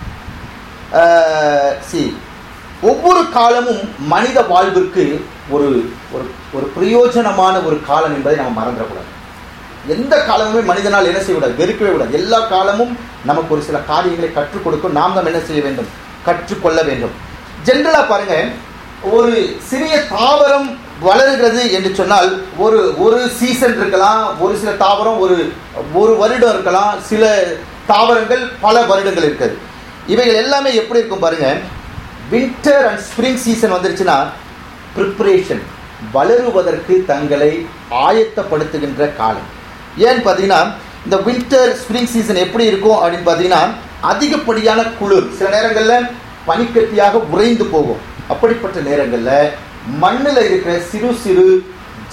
சி ஒவ்வொரு காலமும் மனித வாழ்விற்கு ஒரு ஒரு ஒரு பிரயோஜனமான ஒரு காலம் என்பதை நம்ம மறந்துடக்கூடாது எந்த காலமுமே மனிதனால் என்ன செய்யக்கூடாது வெறுக்கவே கூடாது எல்லா காலமும் நமக்கு ஒரு சில காரியங்களை கற்றுக் கொடுக்கும் நாம் தான் என்ன செய்ய வேண்டும் கற்றுக்கொள்ள வேண்டும் ஜென்ரலா பாருங்க ஒரு சிறிய தாவரம் வளருகிறது என்று சொன்னால் ஒரு ஒரு சீசன் இருக்கலாம் ஒரு சில தாவரம் ஒரு ஒரு வருடம் இருக்கலாம் சில தாவரங்கள் பல வருடங்கள் இருக்குது இவைகள் எல்லாமே எப்படி இருக்கும் பாருங்க வின்டர் அண்ட் ஸ்ப்ரிங் சீசன் வந்துருச்சுன்னா ப்ரிப்பரேஷன் வளருவதற்கு தங்களை ஆயத்தப்படுத்துகின்ற காலம் ஏன்னு பார்த்தீங்கன்னா இந்த வின்டர் ஸ்ப்ரிங் சீசன் எப்படி இருக்கும் அப்படின்னு பார்த்தீங்கன்னா அதிகப்படியான குளிர் சில நேரங்களில் பனிக்கட்டியாக உறைந்து போகும் அப்படிப்பட்ட நேரங்களில் மண்ணில் இருக்கிற சிறு சிறு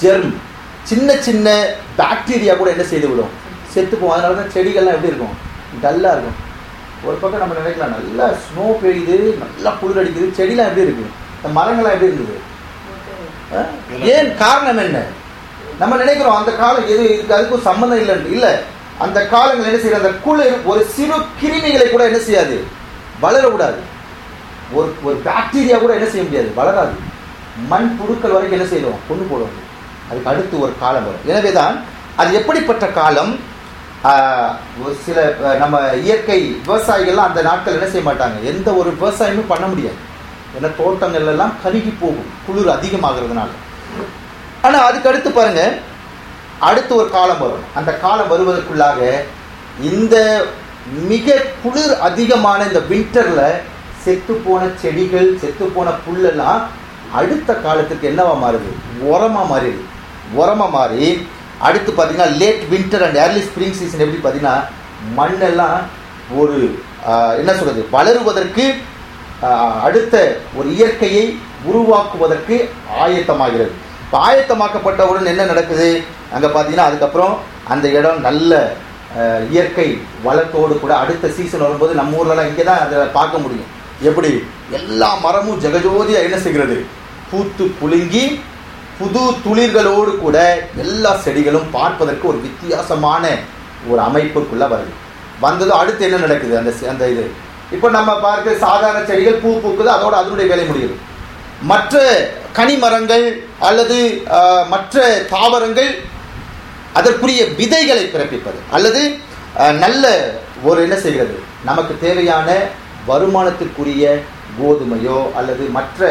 ஜெர்ம் சின்ன சின்ன பாக்டீரியா கூட என்ன செய்து விடும் செத்து போகும் அதனால தான் செடிகள்லாம் எப்படி இருக்கும் டல்லாக இருக்கும் ஒரு பக்கம் நம்ம நினைக்கலாம் நல்லா ஸ்னோ பெய்யுது நல்லா குளிர் அடிக்குது செடிலாம் எப்படி இருக்கு இந்த மரங்கள்லாம் எப்படி இருந்தது அஹ்? ஏன் காரணம் என்ன நம்ம நினைக்கிறோம் அந்த காலம் எது இதுக்கு அதுக்கும் சம்மந்தம் இல்லைன்னு இல்லை அந்த காலங்கள் என்ன செய்யற அந்த குளிர் ஒரு சிறு கிருமிகளை கூட என்ன செய்யாது வளர விடாது ஒரு ஒரு பாக்டீரியா கூட என்ன செய்ய முடியாது வளராது மண் புழுக்கள் வரைக்கும் என்ன செய்யணும் கொண்டு போடுவாங்க அதுக்கு அடுத்து ஒரு காலம் வரும் எனவே தான் அது எப்படிப்பட்ட காலம் ஆஹ், ஒரு சில அஹ், நம்ம இயற்கை விவசாயிகள்லாம் அந்த நாட்கள் என்ன செய்ய மாட்டாங்க எந்த ஒரு விவசாயமும் பண்ண முடியாது ஏன்னா தோட்டங்கள் எல்லாம் கருகி போகும் குளிர் அதிகமாகிறதுனால ஆனா அதுக்கு அடுத்து பாருங்க அடுத்து ஒரு காலம் வரும் அந்த காலம் வருவதற்குள்ளாக இந்த மிக குளிர் அதிகமான இந்த வின்டர்ல செத்து போன செடிகள் செத்து போன புல்லெல்லாம் அடுத்த காலத்துக்கு என்னவா மாறுது உரமா மாறிடுது உரமா மாறி அடுத்து பார்த்தீங்கன்னா late winter and early spring season எப்படி பார்த்தீங்கன்னா மண்ணெல்லாம் ஒரு ஆஹ், என்ன சொல்றது வளருவதற்கு ஆஹ், அடுத்த ஒரு இயற்கையை உருவாக்குவதற்கு ஆயத்தமாகிறது இப்போ ஆயத்தமாக்கப்பட்டவுடன் என்ன நடக்குது அங்கே பார்த்தீங்கன்னா அதுக்கப்புறம் அந்த இடம் நல்ல ஆஹ், இயற்கை வளத்தோடு கூட அடுத்த சீசன் வரும்போது நம்ம ஊர்லலாம் இங்கே தான் அதை பார்க்க முடியும் எப்படி எல்லா மரமும் ஜெகஜோதியாக என்ன செய்கிறது பூத்து குலுங்கி புது துளிர்களோடு கூட எல்லா செடிகளும் பார்ப்பதற்கு ஒரு வித்தியாசமான ஒரு அமைப்புக்குள்ள வருது வந்ததும் அடுத்து என்ன நடக்குது அந்த செ- அந்த இது இப்போ நம்ம பார்க்க சாதாரண செடிகள் பூ பூக்குது அதோட அதனுடைய வேலை முடியுது மற்ற கனிமரங்கள் அல்லது ஆஹ், மற்ற தாவரங்கள் அதற்குரிய விதைகளை பிறப்பிப்பது அல்லது அஹ், நல்ல ஒரு என்ன செய்கிறது நமக்கு தேவையான வருமானத்திற்குரிய கோதுமையோ அல்லது மற்ற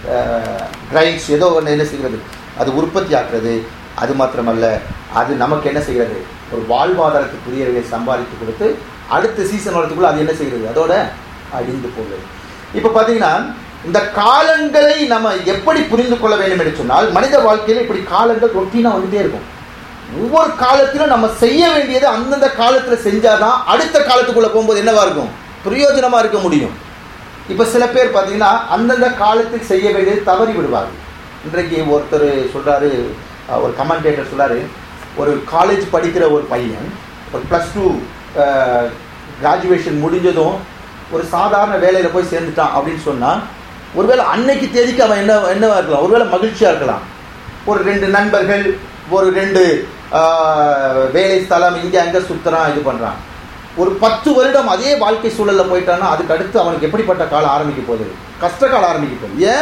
கிரைன்ஸ் ஏதோ ஒன்று என்ன செய்கிறது அது உற்பத்தி ஆக்குறது அது மாத்திரமல்ல அது நமக்கு என்ன செய்கிறது ஒரு வாழ்வாதாரத்துக்குரியவை சம்பாதித்து கொடுத்து அடுத்த சீசன் வரதுக்குள்ள அது என்ன செய்கிறது அதோட அழிந்து போகிறது இப்போ பார்த்தீங்கன்னா இந்த காலங்களை நம்ம எப்படி புரிந்து கொள்ள வேண்டும் என்று சொன்னால் மனித வாழ்க்கையில் இப்படி காலங்கள் ரொட்டீனாக வந்துட்டே இருக்கும் ஒவ்வொரு காலத்திலும் நம்ம செய்ய வேண்டியது அந்தந்த காலத்தில் செஞ்சாதான் அடுத்த காலத்துக்குள்ள போகும்போது என்னவா இருக்கும் பிரயோஜனமா இருக்க முடியும் இப்போ சில பேர் பார்த்தீங்கன்னா அந்தந்த காலத்தில் செய்ய வேண்டியது தவறி விடுவார்கள் இன்றைக்கு ஒருத்தர் சொல்றாரு அஹ், ஒரு கமெண்டேட்டர் சொல்றாரு ஒரு காலேஜ் படிக்கிற ஒரு பையன் ஒரு ப்ளஸ் டூ கிராஜுவேஷன் முடிஞ்சதும் ஒரு சாதாரண வேலையில் போய் சேர்ந்துட்டான் அப்படின்னு சொன்னால் ஒருவேளை அன்னைக்கு தேதிக்கு அவன் என்ன என்னவா இருக்கலாம் ஒருவேளை மகிழ்ச்சியாக இருக்கலாம் ஒரு ரெண்டு நண்பர்கள் ஒரு ரெண்டு ஆஹ், வேலை ஸ்தலம் இங்கே அங்கே சுற்றுறான் இது பண்ணுறான் ஒரு பத்து வருடம் அதே வாழ்க்கை சூழலில் போயிட்டான்னா அதுக்கு அடுத்து அவனுக்கு எப்படிப்பட்ட காலம் ஆரம்பிக்க போகுது கஷ்ட காலம் ஆரம்பிக்க போகுது ஏன்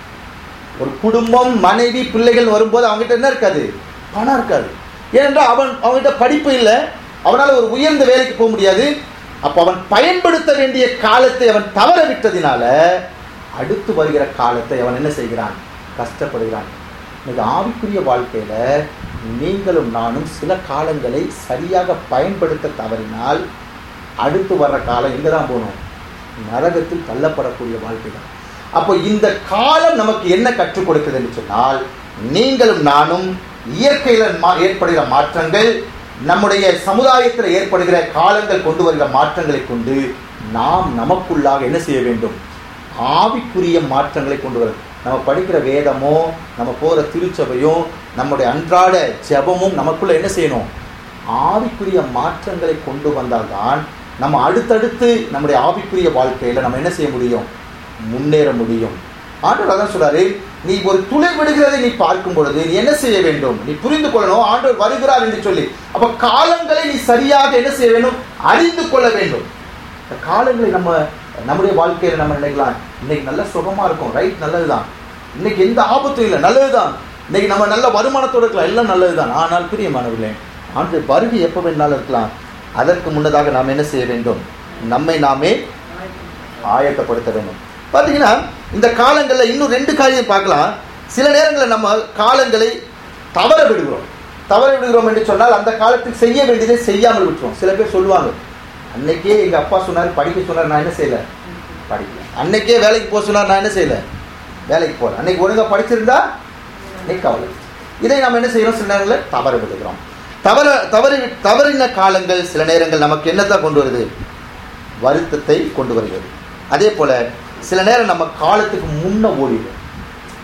ஒரு குடும்பம் மனைவி பிள்ளைகள் வரும்போது அவங்ககிட்ட என்ன இருக்காது பணம் இருக்காது ஏனென்றால் அவன் அவன்கிட்ட படிப்பு இல்லை அவனால் ஒரு உயர்ந்த வேலைக்கு போக முடியாது அப்போ அவன் பயன்படுத்த வேண்டிய காலத்தை அவன் தவற விட்டதினால அடுத்து வருகிற காலத்தை அவன் என்ன செய்கிறான் கஷ்டப்படுகிறான் இன்னைக்கு ஆவிக்குரிய வாழ்க்கையில நீங்களும் நானும் சில காலங்களை சரியாக பயன்படுத்த தவறினால் அடுத்து வர்ற காலம் எங்க தான் போகணும் நரகத்தில் தள்ளப்படக்கூடிய வாழ்க்கை தான் அப்போ இந்த காலம் நமக்கு என்ன கற்றுக் கொடுக்குது என்று சொன்னால் நீங்களும் நானும் இயற்கையில மா- ஏற்படுகிற மாற்றங்கள் நம்முடைய சமுதாயத்தில் ஏற்படுகிற காலங்கள் கொண்டு வருகிற மாற்றங்களை கொண்டு நாம் நமக்குள்ளாக என்ன செய்ய வேண்டும் ஆவிக்குரிய மாற்றங்களை கொண்டு வர நம்ம படிக்கிற வேதமோ நம்ம போகிற திருச்சபையும் நம்முடைய அன்றாட ஜெபமும் நமக்குள்ள என்ன செய்யணும் ஆவிக்குரிய மாற்றங்களை கொண்டு வந்தால்தான் நம்ம அடுத்தடுத்து நம்முடைய ஆவிக்குரிய வாழ்க்கையில நம்ம என்ன செய்ய முடியும் முன்னேற முடியும் ஆண்டவர் அதான் சொல்றாரு நீ ஒரு துளிர் விடுகிறதை நீ பார்க்கும் பொழுது நீ என்ன செய்ய வேண்டும் நீ புரிந்து கொள்ளணும் ஆண்டவர் வருகிறார் என்று சொல்லி அப்ப காலங்களை நீ சரியாக என்ன செய்ய வேண்டும் அறிந்து கொள்ள வேண்டும் இந்த காலங்களை நம்ம நம்முடைய வாழ்க்கையில நம்ம நினைக்கலாம் இன்னைக்கு நல்ல சுகமா இருக்கும் ரைட் நல்லதுதான் இன்னைக்கு எந்த ஆபத்தும் இல்லை நல்லதுதான் இன்னைக்கு நம்ம நல்ல வருமானத்தோட இருக்கலாம் எல்லாம் நல்லதுதான் ஆனால் பிரியமானவர்களே ஆண்டு வருகை எப்போ வேணாலும் இருக்கலாம் அதற்கு முன்னதாக நாம் என்ன செய்ய வேண்டும் நம்மை நாமே ஆயத்தப்படுத்த வேண்டும் பார்த்தீங்கன்னா இந்த காலங்களில் இன்னும் ரெண்டு காரியம் பார்க்கலாம் சில நேரங்களில் நம்ம காலங்களை தவற விடுகிறோம் தவற விடுகிறோம் என்று சொன்னால் அந்த காலத்தில் செய்ய வேண்டியதை செய்யாமல் விட்டுருவோம் சில பேர் சொல்லுவாங்க அன்னைக்கே எங்கள் அப்பா சொன்னார் படிக்க சொன்னார் நான் என்ன செய்யல படிக்கல அன்னைக்கே வேலைக்கு போக சொன்னார் நான் என்ன செய்யல வேலைக்கு போகல அன்னைக்கு ஒழுங்காக படிச்சிருந்தா இன்னைக்கு கவலை இதை நாம் என்ன செய்யறோம் சில நேரங்களில் தவற விடுகிறோம் தவற தவறி தவறின காலங்கள் சில நேரங்கள் நமக்கு என்னத்தான் கொண்டு வருது வருத்தத்தை கொண்டு வருகிறது அதே போல சில நேரம் நம்ம காலத்துக்கு முன்ன ஓடிடும்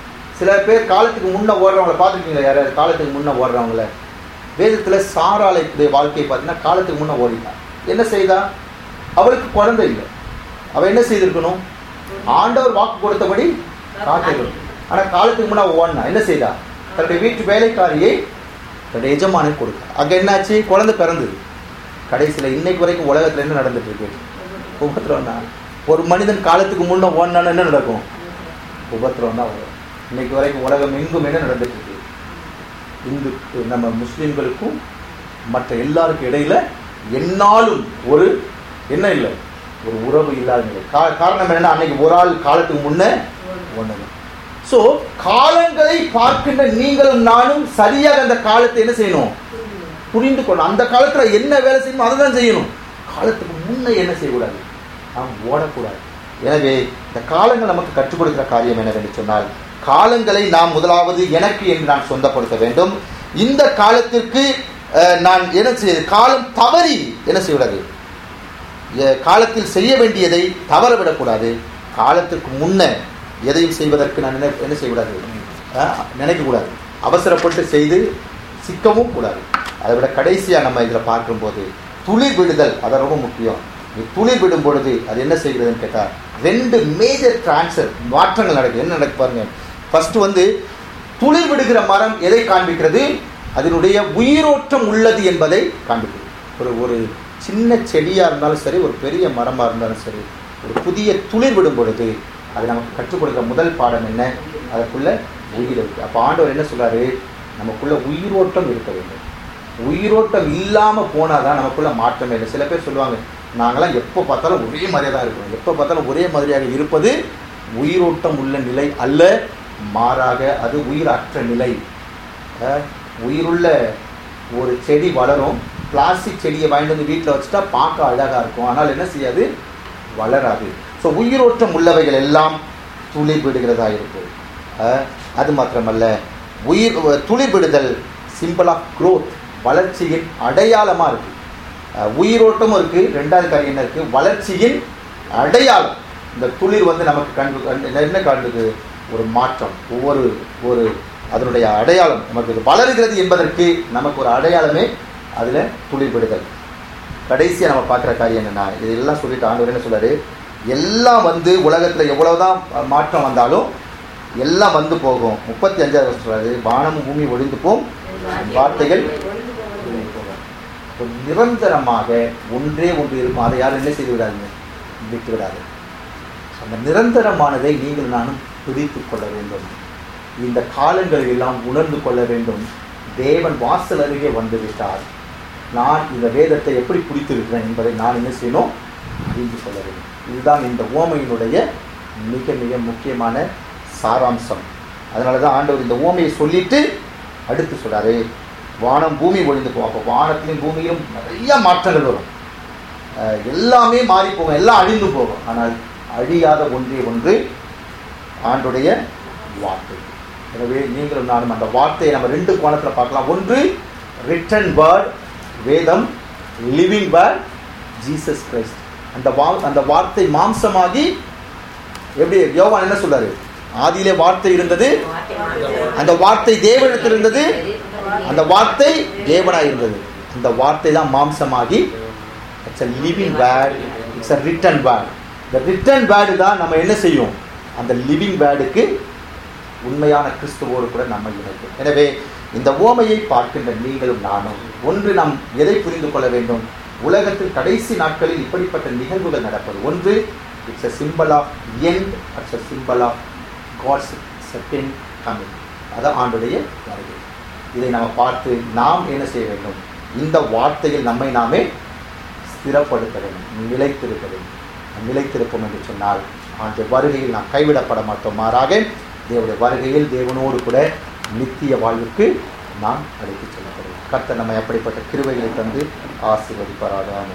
சில பேர் காலத்துக்கு முன்ன ஓடுறவங்கள பார்த்துருக்கீங்களா யாராவது காலத்துக்கு முன்ன ஓடுறவங்கள வேதத்தில் சாராளையுடைய வாழ்க்கையை பார்த்தீங்கன்னா காலத்துக்கு முன்ன ஓடிட்டான் என்ன செய்தா அவளுக்கு குழந்தை இல்லை அவ என்ன செய்திருக்கணும் ஆண்டவர் வாக்கு கொடுத்தபடி காத்திருக்கணும் ஆனா காலத்துக்கு முன்ன அவ ஓடினா என்ன செய்தா தன்னுடைய வீட்டு வேலைக்காரியை தன்னுடைய எஜமானுக்கு கொடுத்தா அங்க என்னாச்சு குழந்தை பிறந்தது கடைசியில இன்னைக்கு வரைக்கும் உலகத்துல என்ன நடந்துட்டு இருக்கு உபத்திரம் தான் ஒரு மனிதன் காலத்துக்கு முன்ன ஓடினான்னு என்ன நடக்கும் உபத்திரம் தான் வரும் இன்னைக்கு வரைக்கும் உலகம் எங்கும் என்ன நடந்துட்டு இருக்கு இந்து நம்ம முஸ்லிம்களுக்கும் மற்ற எல்லாருக்கும் இடையில என்னாலும் ஒரு என்ன இல்லை ஒரு உறவு இல்லாத நிலை கா- காரணம் என்னன்னா அன்னைக்கு ஒரு ஆள் காலத்துக்கு முன்ன ஒண்ணுங்க ஸோ காலங்களை பார்க்கின்ற நீங்களும் நானும் சரியாக அந்த காலத்தை என்ன செய்யணும் புரிந்து கொள்ளணும் அந்த காலத்துல என்ன வேலை செய்யணுமோ அதை தான் செய்யணும் காலத்துக்கு முன்ன என்ன செய்யக்கூடாது நாம் ஓடக்கூடாது எனவே இந்த காலங்கள் நமக்கு கற்றுக் கொடுக்கிற காரியம் என்னவென்று சொன்னால் காலங்களை நாம் முதலாவது எனக்கு என்று நான் சொந்தப்படுத்த வேண்டும் இந்த காலத்திற்கு அஹ், நான் என்ன செய்ய காலம் தவறி என்ன செய்யக்கூடாது எ- காலத்தில் செய்ய வேண்டியதை தவற விடக்கூடாது காலத்திற்கு முன்ன எதையும் செய்வதற்கு நான் என்ன என்ன செய்யக்கூடாது அஹ், நினைக்கக்கூடாது அவசரப்பட்டு செய்து சிக்கவும் கூடாது அதை விட கடைசியாக நம்ம இதில் பார்க்கும்போது துளிர் விடுதல் அது ரொம்ப முக்கியம் நீ துளிர் விடும் பொழுது அது என்ன செய்கிறதுன்னு கேட்டால் ரெண்டு மேஜர் டிரான்ஸ்ஃபர் மாற்றங்கள் நடக்குது என்ன நடக்கு பாருங்க ஃபர்ஸ்ட் வந்து துளிர் விடுகிற மரம் எதை காண்பிக்கிறது அதனுடைய உயிரோட்டம் உள்ளது என்பதை காண்பிக்கிறது ஒரு ஒரு சின்ன செடியாக இருந்தாலும் சரி ஒரு பெரிய மரமாக இருந்தாலும் சரி ஒரு புதிய துளிர் விடும் பொழுது அது நமக்கு கற்றுக் கொடுக்கிற முதல் பாடம் என்ன அதுக்குள்ள உயிர் இருக்கு அப்போ ஆண்டவர் என்ன சொல்றாரு நமக்குள்ள உயிரோட்டம் இருக்க வேண்டும் உயிரோட்டம் இல்லாமல் போனால் தான் நமக்குள்ள மாற்றமே இல்லை சில பேர் சொல்லுவாங்க நாங்களாம் எப்போ பார்த்தாலும் ஒரே மாதிரியாக தான் இருக்கிறோம் எப்போ பார்த்தாலும் ஒரே மாதிரியாக இருப்பது உயிரோட்டம் உள்ள நிலை அல்ல மாறாக அது உயிரற்ற நிலை அஹ், உயிருள்ள ஒரு செடி வளரும் பிளாஸ்டிக் செடியை வாங்கிட்டு வந்து வீட்டில் வச்சுட்டா பார்க்க அழகாக இருக்கும் ஆனால் என்ன செய்யாது வளராது ஸோ உயிரோட்டம் உள்ளவைகள் எல்லாம் துளிர் விடுகிறதா இருக்கு அஹ், அது மாத்திரமல்ல உயிர் துளிர் விடுதல் சிம்பிள் ஆஃப் growth வளர்ச்சியின் அடையாளமாக இருக்கு அஹ், உயிரோட்டமும் இருக்கு ரெண்டாவது காரியம் என்ன இருக்கு வளர்ச்சியின் அடையாளம் இந்த துளிர் வந்து நமக்கு கண்டு கண்டு- என்ன காட்டுது ஒரு மாற்றம் ஒவ்வொரு ஒரு அதனுடைய அடையாளம் நமக்கு இது வளருகிறது என்பதற்கு நமக்கு ஒரு அடையாளமே அதில் துளிர் விடுதல் கடைசியாக நம்ம பார்க்குற காரியம் என்னன்னா இதெல்லாம் சொல்லிட்டு ஆண்டவர் என்ன சொல்றாரு எல்லாம் வந்து உலகத்தில் எவ்வளவுதான் மாற்றம் வந்தாலும் எல்லாம் வந்து போகும் முப்பத்தி அஞ்சாவது வருஷம் சொல்றாரு வானமும் பூமி ஒழிந்து போம் வார்த்தைகள் ஒழிந்து போகும். இப்போ நிரந்தரமாக ஒன்றே ஒன்று இருக்கும் அதை யாரும் என்ன செய்து விடாதீங்க விட்டு விடாது அந்த நிரந்தரமானதை நீங்கள் நானும் பிடித்துக் கொள்ள வேண்டும் இந்த காலங்களில் எல்லாம் உணர்ந்து கொள்ள வேண்டும் தேவன் வாசல் அருகே வந்து விட்டார் நான் இந்த வேதத்தை எப்படி பிடித்திருக்கிறேன் என்பதை நான் என்ன செய்யணும் அறிந்து கொள்ள வேண்டும் இதுதான் இந்த ஓமையினுடைய மிக மிக முக்கியமான சாராம்சம் அதனால தான் ஆண்டவர் இந்த ஓமையை சொல்லிட்டு அடுத்து சொல்றாரு வானம் பூமி ஒழிந்து போகும் அப்போ வானத்திலும் பூமியிலும் நிறைய மாற்றங்கள் வரும் அஹ் எல்லாமே மாறி போகும் எல்லாம் அழிந்து போகும் ஆனால் அழியாத ஒன்றே ஒன்று ஆண்டுடைய வார்த்தை எனவே நீங்களும் நானும் அந்த வார்த்தையை நம்ம ரெண்டு கோணத்தில் பார்க்கலாம் ஒன்று ரிட்டன் வேர்ட் வேதம் லிவிங் வேர்ட் ஜீசஸ் கிரைஸ்ட் அந்த வா அந்த வார்த்தை மாம்சமாகி எப்படி யோவான் என்ன சொல்றாரு ஆதியிலே வார்த்தை இருந்தது அந்த வார்த்தை தேவனிடத்தில் இருந்தது அந்த வார்த்தை தேவனாய் இருந்தது அந்த வார்த்தை தான் மாம்சமாகி it's a living word it's a written word இந்த ரிட்டன் வேர்டு தான் நம்ம என்ன செய்யும் அந்த லிவிங் வேர்டுக்கு உண்மையான கிறிஸ்துவோடு கூட நம்ம இணைக்கும் எனவே இந்த ஓமையை பார்க்கின்ற நீங்களும் நானும் ஒன்று நாம் எதை புரிந்து கொள்ள வேண்டும் உலகத்தில் கடைசி நாட்களில் இப்படிப்பட்ட நிகழ்வுகள் நடப்பது ஒன்று it's a symbol of end it's a symbol of God's second coming அதான் ஆண்டுடைய வருகை இதை நாம் பார்த்து நாம் என்ன செய்ய வேண்டும் இந்த வார்த்தையில் நம்மை நாமே ஸ்திரப்படுத்த வேண்டும் நிலைத்திருக்க வேண்டும் நிலைத்திருப்போம் என்று சொன்னால் ஆண்டு வருகையில் நாம் கைவிடப்பட மாட்டோம் மாறாக தேவனுடைய வருகையில் தேவனோடு கூட நித்திய வாழ்வுக்கு நாம் அழைத்துச் செல்லப்படுவோம் கர்த்தர் நம்மை அப்படிப்பட்ட கிருவைகளை தந்து ஆசீர்வதிப்பாராக ஆமென்.